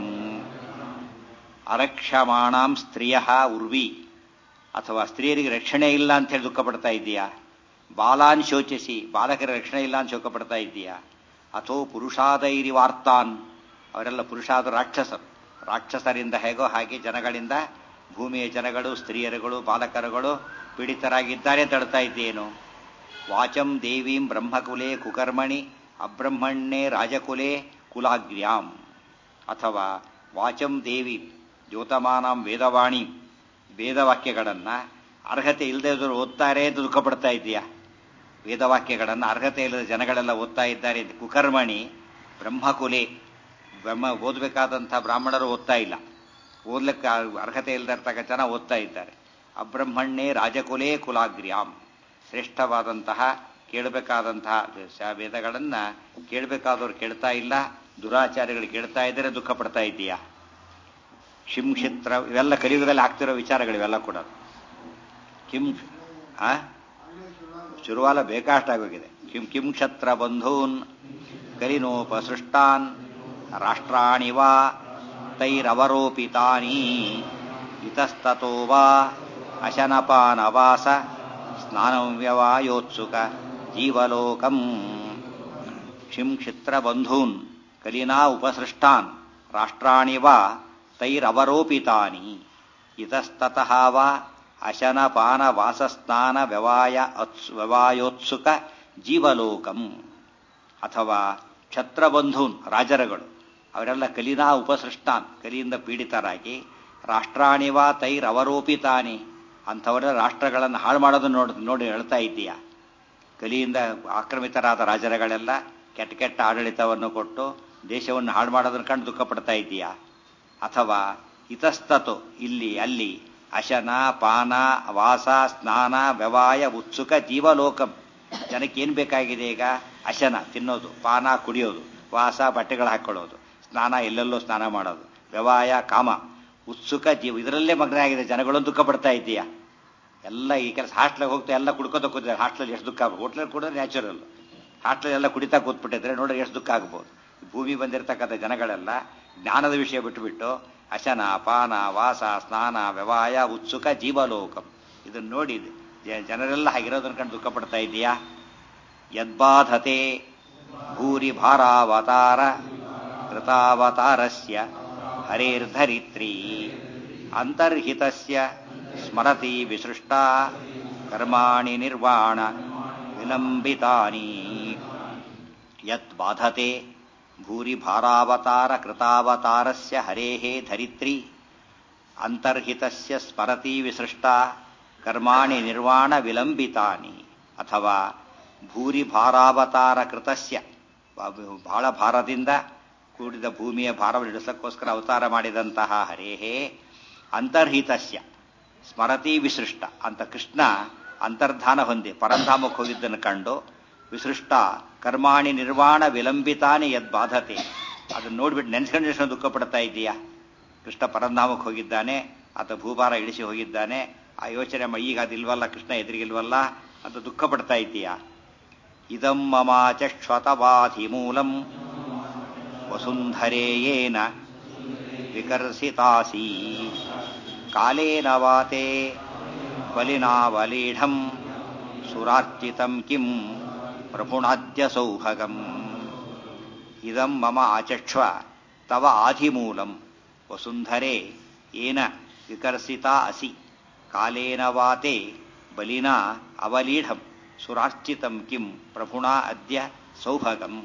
ಅರಕ್ಷಮಾಣಾಂ ಸ್ತ್ರೀಯ ಉರ್ವಿ ಅಥವಾ ಸ್ತ್ರೀಯರಿಗೆ ರಕ್ಷಣೆ ಇಲ್ಲ ಅಂತ ಹೇಳಿ ದುಃಖ ಪಡ್ತಾ ಇದ್ದೀಯಾ ಬಾಲಾನ್ ಶೋಚಿಸಿ ಬಾಲಕರ ರಕ್ಷಣೆ ಇಲ್ಲ ಅಂತ ಶೋಕ ಪಡ್ತಾ ಇದ್ದೀಯಾ ಅಥೋ ಪುರುಷಾದೈರಿ ವಾರ್ತಾನ್ ಅವರೆಲ್ಲ ಪುರುಷಾದ ರಾಕ್ಷಸರು ರಾಕ್ಷಸರಿಂದ ಹೇಗೋ ಹಾಗೆ ಜನಗಳಿಂದ ಭೂಮಿಯ ಜನಗಳು ಸ್ತ್ರೀಯರುಗಳು ಬಾಲಕರುಗಳು ಪೀಡಿತರಾಗಿದ್ದಾರೆ ತಡ್ತಾ ಇದ್ದೇನು ವಾಚಂ ದೇವೀಂ ಬ್ರಹ್ಮಕುಲೆ ಕುಕರ್ಮಣಿ ಅಬ್ರಹ್ಮಣ್ಯೇ ರಾಜಕುಲೆ ಕುಲಾಗ್ರ್ಯಾಂ ಅಥವಾ ವಾಚಂ ದೇವಿ ದ್ಯೋತಮಾನಾಂ ವೇದವಾಣಿ ವೇದವಾಕ್ಯಗಳನ್ನ ಅರ್ಹತೆ ಇಲ್ಲದೆ ಇದ್ರು ಓದ್ತಾರೆ ಅಂತ ದುಃಖ ಪಡ್ತಾ ಇದೆಯಾ ವೇದವಾಕ್ಯಗಳನ್ನು ಅರ್ಹತೆ ಇಲ್ಲದ ಜನಗಳೆಲ್ಲ ಓದ್ತಾ ಇದ್ದಾರೆ ಕುಕರ್ಮಣಿ ಬ್ರಹ್ಮಕುಲೆ ಬ್ರಹ್ಮ ಓದಬೇಕಾದಂಥ ಬ್ರಾಹ್ಮಣರು ಓದ್ತಾ ಇಲ್ಲ ಓದ್ಲಿಕ್ಕೆ ಅರ್ಹತೆ ಇಲ್ಲದಿರ್ತಕ್ಕ ಜನ ಓದ್ತಾ ಇದ್ದಾರೆ ಅಬ್ರಹ್ಮಣ್ಯೇ ರಾಜಕುಲೇ ಕುಲಾಗ್ರ್ಯಾಂ ಶ್ರೇಷ್ಠವಾದಂತಹ ಕೇಳಬೇಕಾದಂತಹ ವೇದಗಳನ್ನ ಕೇಳಬೇಕಾದವ್ರು ಕೇಳ್ತಾ ಇಲ್ಲ ದುರಾಚಾರ್ಯಗಳು ಕೇಳ್ತಾ ಇದ್ದರೆ ದುಃಖ ಪಡ್ತಾ ಇದ್ದೀಯಾ ಶಿಂಕ್ಷಿತ್ರ ಇವೆಲ್ಲ ಕಲಿಯುಗದಲ್ಲಿ ಆಗ್ತಿರೋ ವಿಚಾರಗಳು ಇವೆಲ್ಲ ಕೂಡ ಕಿಂ ಆ ಶುರುವಾಲ ಬೇಕಾಷ್ಟಾಗೋಗಿದೆ ಕಿಂ ಕಿಂ ಕ್ಷತ್ರ ಬಂಧೂನ್ ಕಲಿನೋಪಸೃಷ್ಟಾನ್ ರಾಷ್ಟ್ರಾಣಿ ವಾ ತೈರವರೋಪಿತಾನಿ ಇತಸ್ತತೋ ವಾ ಅಶನಪಾನವಾಸ ಸ್ನಾನಂ ವ್ಯವಾಯೋತ್ಸುಕ ಜೀವಲೋಕಂ ಶಿಂಕ್ಷಿತ್ರ ಬಂಧೂನ್ ಕಲಿನಾ ಉಪಸೃಷ್ಟಾನ್ ರಾಷ್ಟ್ರಾಣಿ ವಾ ತೈರವರೋಪಿತಾನಿ ಇತಸ್ತತಃ ವಾ ಅಶನಪಾನ ವಾಸಸ್ನಾನ ವ್ಯವಾಯ ವ್ಯವಾಯೋತ್ಸುಕ ಜೀವಲೋಕಂ ಅಥವಾ ಛತ್ರಬಂಧೂನ್ ರಾಜರುಗಳು ಅವರೆಲ್ಲ ಕಲಿನಾ ಉಪಸೃಷ್ಟಾನ್ ಕಲಿಯಿಂದ ಪೀಡಿತರಾಗಿ ರಾಷ್ಟ್ರಾಣಿವಾ ತೈರವರೋಪಿತಾನಿ ಅಂಥವರ ರಾಷ್ಟ್ರಗಳನ್ನು ಹಾಳು ಮಾಡೋದನ್ನು ನೋಡಿ ನೋಡಿ ಹೇಳ್ತಾ ಇದ್ದೀಯಾ ಕಲಿಯಿಂದ ಆಕ್ರಮಿತರಾದ ರಾಜರುಗಳೆಲ್ಲ ಕೆಟ್ಟ ಕೆಟ್ಟ ಆಡಳಿತವನ್ನು ಕೊಟ್ಟು ದೇಶವನ್ನು ಹಾಳು ಮಾಡೋದನ್ನು ಕಂಡು ದುಃಖ ಪಡ್ತಾ ಇದ್ದೀಯಾ ಅಥವಾ ಇತಸ್ತತು ಇಲ್ಲಿ ಅಲ್ಲಿ ಅಶನ ಪಾನ ವಾಸ ಸ್ನಾನ ವ್ಯವಾಯ ಉತ್ಸುಕ ಜೀವಲೋಕಂ ಜನಕ್ಕೆ ಏನು ಬೇಕಾಗಿದೆ ಈಗ ಅಶನ ತಿನ್ನೋದು ಪಾನ ಕುಡಿಯೋದು ವಾಸ ಬಟ್ಟೆಗಳು ಹಾಕೊಳ್ಳೋದು ಸ್ನಾನ ಎಲ್ಲೆಲ್ಲೋ ಸ್ನಾನ ಮಾಡೋದು ವ್ಯವಾಯ ಕಾಮ ಉತ್ಸುಕ ಜೀವ ಇದರಲ್ಲೇ ಮಗ್ನ ಆಗಿದೆ ಜನಗಳು ದುಃಖ ಪಡ್ತಾ ಇದ್ದೀಯಾ ಎಲ್ಲ ಈ ಕೆಲಸ ಹಾಸ್ಟ್ಲಿಗೆ ಹೋಗ್ತಾ ಎಲ್ಲ ಕುಡ್ಕೋತ ಕೂತಿದ್ದಾರೆ ಹಾಸ್ಟೆಲ್ ಎಷ್ಟು ದುಃಖ ಆಗ್ಬೋದು ಹೋಟ್ಲಲ್ಲಿ ಕೂಡ ನ್ಯಾಚುರಲ್ ಹಾಸ್ಟೆಲ್ ಎಲ್ಲ ಕುಡಿತಾ ಕೂತ್ಬಿಟ್ಟಿದ್ರೆ ನೋಡ್ರಿ ಎಷ್ಟು ದುಃಖ ಆಗ್ಬೋದು ಭೂಮಿ ಬಂದಿರತಕ್ಕಂಥ ಜನಗಳೆಲ್ಲ ಜ್ಞಾನದ ವಿಷಯ ಬಿಟ್ಟುಬಿಟ್ಟು ಅಶನ ಪಾನ ವಾಸ ಸ್ನಾನ ವ್ಯವಾಯ ಉತ್ಸುಕ ಜೀವಲೋಕಂ ಇದನ್ನು ನೋಡಿ ಜನರೆಲ್ಲ ಹಾಗಿರೋದನ್ನ ಕಂಡು ದುಃಖ ಪಡ್ತಾ ಇದೆಯಾ ಯದ್ಬಾಧತೆ ಭೂರಿ ಭಾರಾವತಾರ ಕೃತಾವತಾರಸ್ಯ ಹರೇರ್ಧರಿತ್ರಿ ಅಂತರ್ಹಿತಸ್ಯ ಸ್ಮರತಿ ವಿಸೃಷ್ಟ ಕರ್ಮಾಣಿ ನಿರ್ವಾಣ ವಿಲಂಬಿತಾನಿ ಯತ್ ಬಾಧತೆ ಭೂರಿ ಭಾರಾವತಾರ ಕೃತಾವತಾರಸ್ಯ ಹರೇಃ ಧರಿತ್ರಿ ಅಂತರ್ಹಿತಸ್ಯ ಸ್ಮರತಿ ವಿಸೃಷ್ಟ ಕರ್ಮಾಣಿ ನಿರ್ವಾಣ ವಿಲಂಬಿತಾನಿ ಅಥವಾ ಭೂರಿ ಭಾರಾವತಾರ ಕೃತಸ್ಯ ಬಹಳ ಭಾರದಿಂದ ಕೂಡಿದ ಭೂಮಿಯ ಭಾರವನ್ನು ಇಡಿಸಕ್ಕೋಸ್ಕರ ಅವತಾರ ಮಾಡಿದಂತಹ ಹರೇಹೇ ಅಂತರ್ಹಿತಸ್ಯ ಸ್ಮರತಿ ವಿಸೃಷ್ಟ ಅಂತ ಕೃಷ್ಣ ಅಂತರ್ಧಾನ ಹೊಂದಿ ಪರಂಧಾಮಕ್ಕೆ ಹೋಗಿದ್ದನ್ನು ಕಂಡು ವಿಸೃಷ್ಟ ಕರ್ಮಾಣಿ ನಿರ್ವಾಣ ವಿಲಂಬಿತಾನೆ ಯದ್ ಬಾಧತೆ ಅದನ್ನ ನೋಡ್ಬಿಟ್ಟು ನೆನ್ಸ್ಕೊಂಡು ನೆನ್ಸ್ಕೊಂಡು ದುಃಖ ಪಡ್ತಾ ಇದೀಯಾ ಕೃಷ್ಣ ಪರಂಧಾಮಕ್ಕೆ ಹೋಗಿದ್ದಾನೆ ಆತ ಭೂಭಾರ ಇಳಿಸಿ ಹೋಗಿದ್ದಾನೆ ಆ ಯೋಚನೆ ಮ- ಈಗ ಅದಿಲ್ವಲ್ಲ ಕೃಷ್ಣ ಎದುರಿಗಿಲ್ವಲ್ಲ ಅಂತ ದುಃಖ ಪಡ್ತಾ ಇದ್ದೀಯಾ ಇದಂ ಮಮಾಚಶ್ವತವಾಧಿಮೂಲಂ ವಸುಂಧರೇಯೇನ ವಿಕರ್ಷಿತಾಸೀ ಕಾಲೇನ ವಾತೆ ಬಲಿನಾವಲೀಢಂ ಸುರಾರ್ಚಿತಂ ಕಿಂ ಪ್ರಪುಣಾದ್ಯ ಸೌಭಗಂ ಇದಂ ಮಮ ಆಚಕ್ಷ್ವ ತವ ಆಧಿಮೂಲಂ ವಸುಂಧರೆ ಏನ ವಿಕರ್ಷಿತಾ ಅಸಿ ಕಾಲೇನ ವಾತೆ ಬಲಿನಾ ಅವಲೀಢಂ ಸುರಾರ್ಚಿತಂ ಕಿಂ ಪ್ರಭುಣಾ ಅದ್ಯ ಸೌಭಗಂ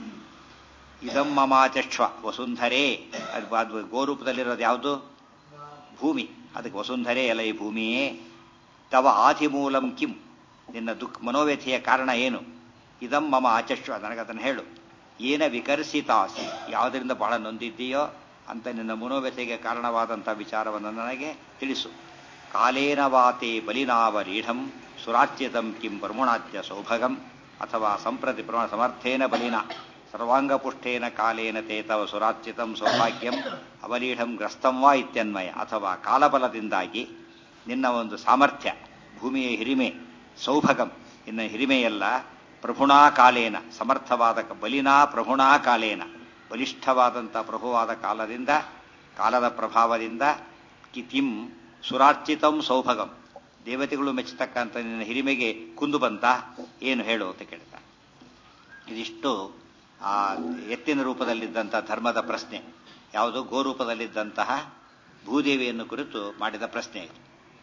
ಇದಂ ಮಮಾಚಕ್ಷ್ವ ವಸುಂಧರೆ ಅದು ಅದು ಗೋರೂಪದಲ್ಲಿರೋದು ಯಾವುದು ಭೂಮಿ ಅದಕ್ಕೆ ವಸುಂಧರೆ ಅಲ್ಲ ಈ ಭೂಮಿಯೇ ತವ ಆಧಿಮೂಲಂ ಕಿಂ ನಿನ್ನ ದುಃಖ ಮನೋವ್ಯಥೆಯ ಕಾರಣ ಏನು ಇದಂ ಮಮ ಆಚಶ್ವ ನನಗದನ್ನು ಹೇಳು ಏನ ವಿಕರ್ಷಿತಾಸಿ ಯಾವುದರಿಂದ ಬಹಳ ನೊಂದಿದ್ದೀಯೋ ಅಂತ ನಿನ್ನ ಮನೋವ್ಯಥೆಗೆ ಕಾರಣವಾದಂಥ ವಿಚಾರವನ್ನು ನನಗೆ ತಿಳಿಸು ಕಾಲೇನ ವಾತೆ ಬಲಿನಾವರೀಢಂ ಸುರಾಚ್ಯತಂ ಕಿಂ ಪ್ರಮುಣಾಚ್ಯ ಸೌಭಗಂ ಅಥವಾ ಸಂಪ್ರತಿ ಪ್ರಮಾಣ ಸಮರ್ಥೇನ ಬಲಿನ ಸರ್ವಾಂಗಪುಷ್ಟೇನ ಕಾಲೇನ ತೇ ತವ ಸುರಾಚ್ಯತಂ ಸೌಭಾಗ್ಯಂ ಅವಲೀಢಂ ಗ್ರಸ್ತಂ ವಾ ಇತ್ಯನ್ವಯ ಅಥವಾ ಕಾಲಬಲದಿಂದಾಗಿ ನಿನ್ನ ಒಂದು ಸಾಮರ್ಥ್ಯ ಭೂಮಿಯ ಹಿರಿಮೆ ಸೌಭಗಂ ನಿನ್ನ ಹಿರಿಮೆಯಲ್ಲ ಪ್ರಭುಣಾ ಕಾಲೇನ ಸಮರ್ಥವಾದ ಕ- ಬಲಿನಾ ಪ್ರಭುಣಾ ಕಾಲೇನ ಬಲಿಷ್ಠವಾದಂಥ ಪ್ರಭುವಾದ ಕಾಲದಿಂದ ಕಾಲದ ಪ್ರಭಾವದಿಂದ ಕಿತಿಂ ಸುರಾರ್ಚಿತಂ ಸೌಭಗಂ ದೇವತೆಗಳು ಮೆಚ್ಚತಕ್ಕಂಥ ನಿನ್ನ ಹಿರಿಮೆಗೆ ಕುಂದು ಬಂತ ಏನು ಹೇಳು ಅಂತ ಕೇಳ್ತಾ ಇದಿಷ್ಟು ಆ ಎತ್ತಿನ ರೂಪದಲ್ಲಿದ್ದಂತಹ ಧರ್ಮದ ಪ್ರಶ್ನೆ ಯಾವುದು ಗೋರೂಪದಲ್ಲಿದ್ದಂತಹ ಭೂದೇವಿಯನ್ನು ಕುರಿತು ಮಾಡಿದ ಪ್ರಶ್ನೆ ಇದು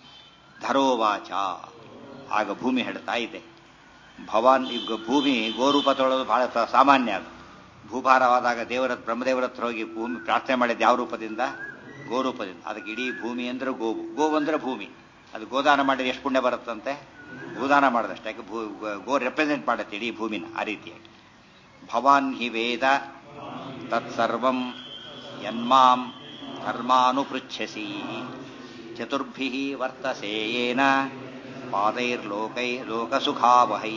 ಧರೋವಾಚ ಆಗ ಭೂಮಿ ಹೇಳ್ತಾ ಇದೆ ಭವಾನ್ ಈಗ ಭೂಮಿ ಗೋರೂಪ ತೊಳೋದು ಬಹಳ ಸ- ಸಾಮಾನ್ಯ ಅದು ಭೂಭಾರವಾದಾಗ ದೇವರ ಬ್ರಹ್ಮದೇವರ ಹತ್ರ ಹೋಗಿ ಭೂಮಿ ಪ್ರಾರ್ಥನೆ ಮಾಡಿದ ಯಾವ ರೂಪದಿಂದ ಗೋರೂಪದಿಂದ ಅದಕ್ಕೆ ಇಡೀ ಭೂಮಿ ಅಂದ್ರೆ ಗೋವು ಗೋವು ಅಂದ್ರೆ ಭೂಮಿ ಅದು ಗೋದಾನ ಮಾಡಿದ್ರೆ ಎಷ್ಟು ಪುಣ್ಯ ಬರುತ್ತಂತೆ ಭೂದಾನ ಮಾಡಿದಷ್ಟು ಯಾಕೆ ಭೂ ಗೋ ರೆಪ್ರೆಸೆಂಟ್ ಮಾಡುತ್ತೆ ಇಡೀ ಭೂಮಿನ ಆ ರೀತಿಯಾಗಿ ಭವಾನ್ ಹಿ ವೇದ ತತ್ಸರ್ವಂ ಯನ್ಮಾಂ ಧರ್ಮಾನುಪೃಚ್ಛಸಿ ಚತುರ್ಭಿ ವರ್ತಸೆ ಯೇನ ಪಾದೈರ್ಲೋಕೈ ಲೋಕಸುಖಾವಹೈ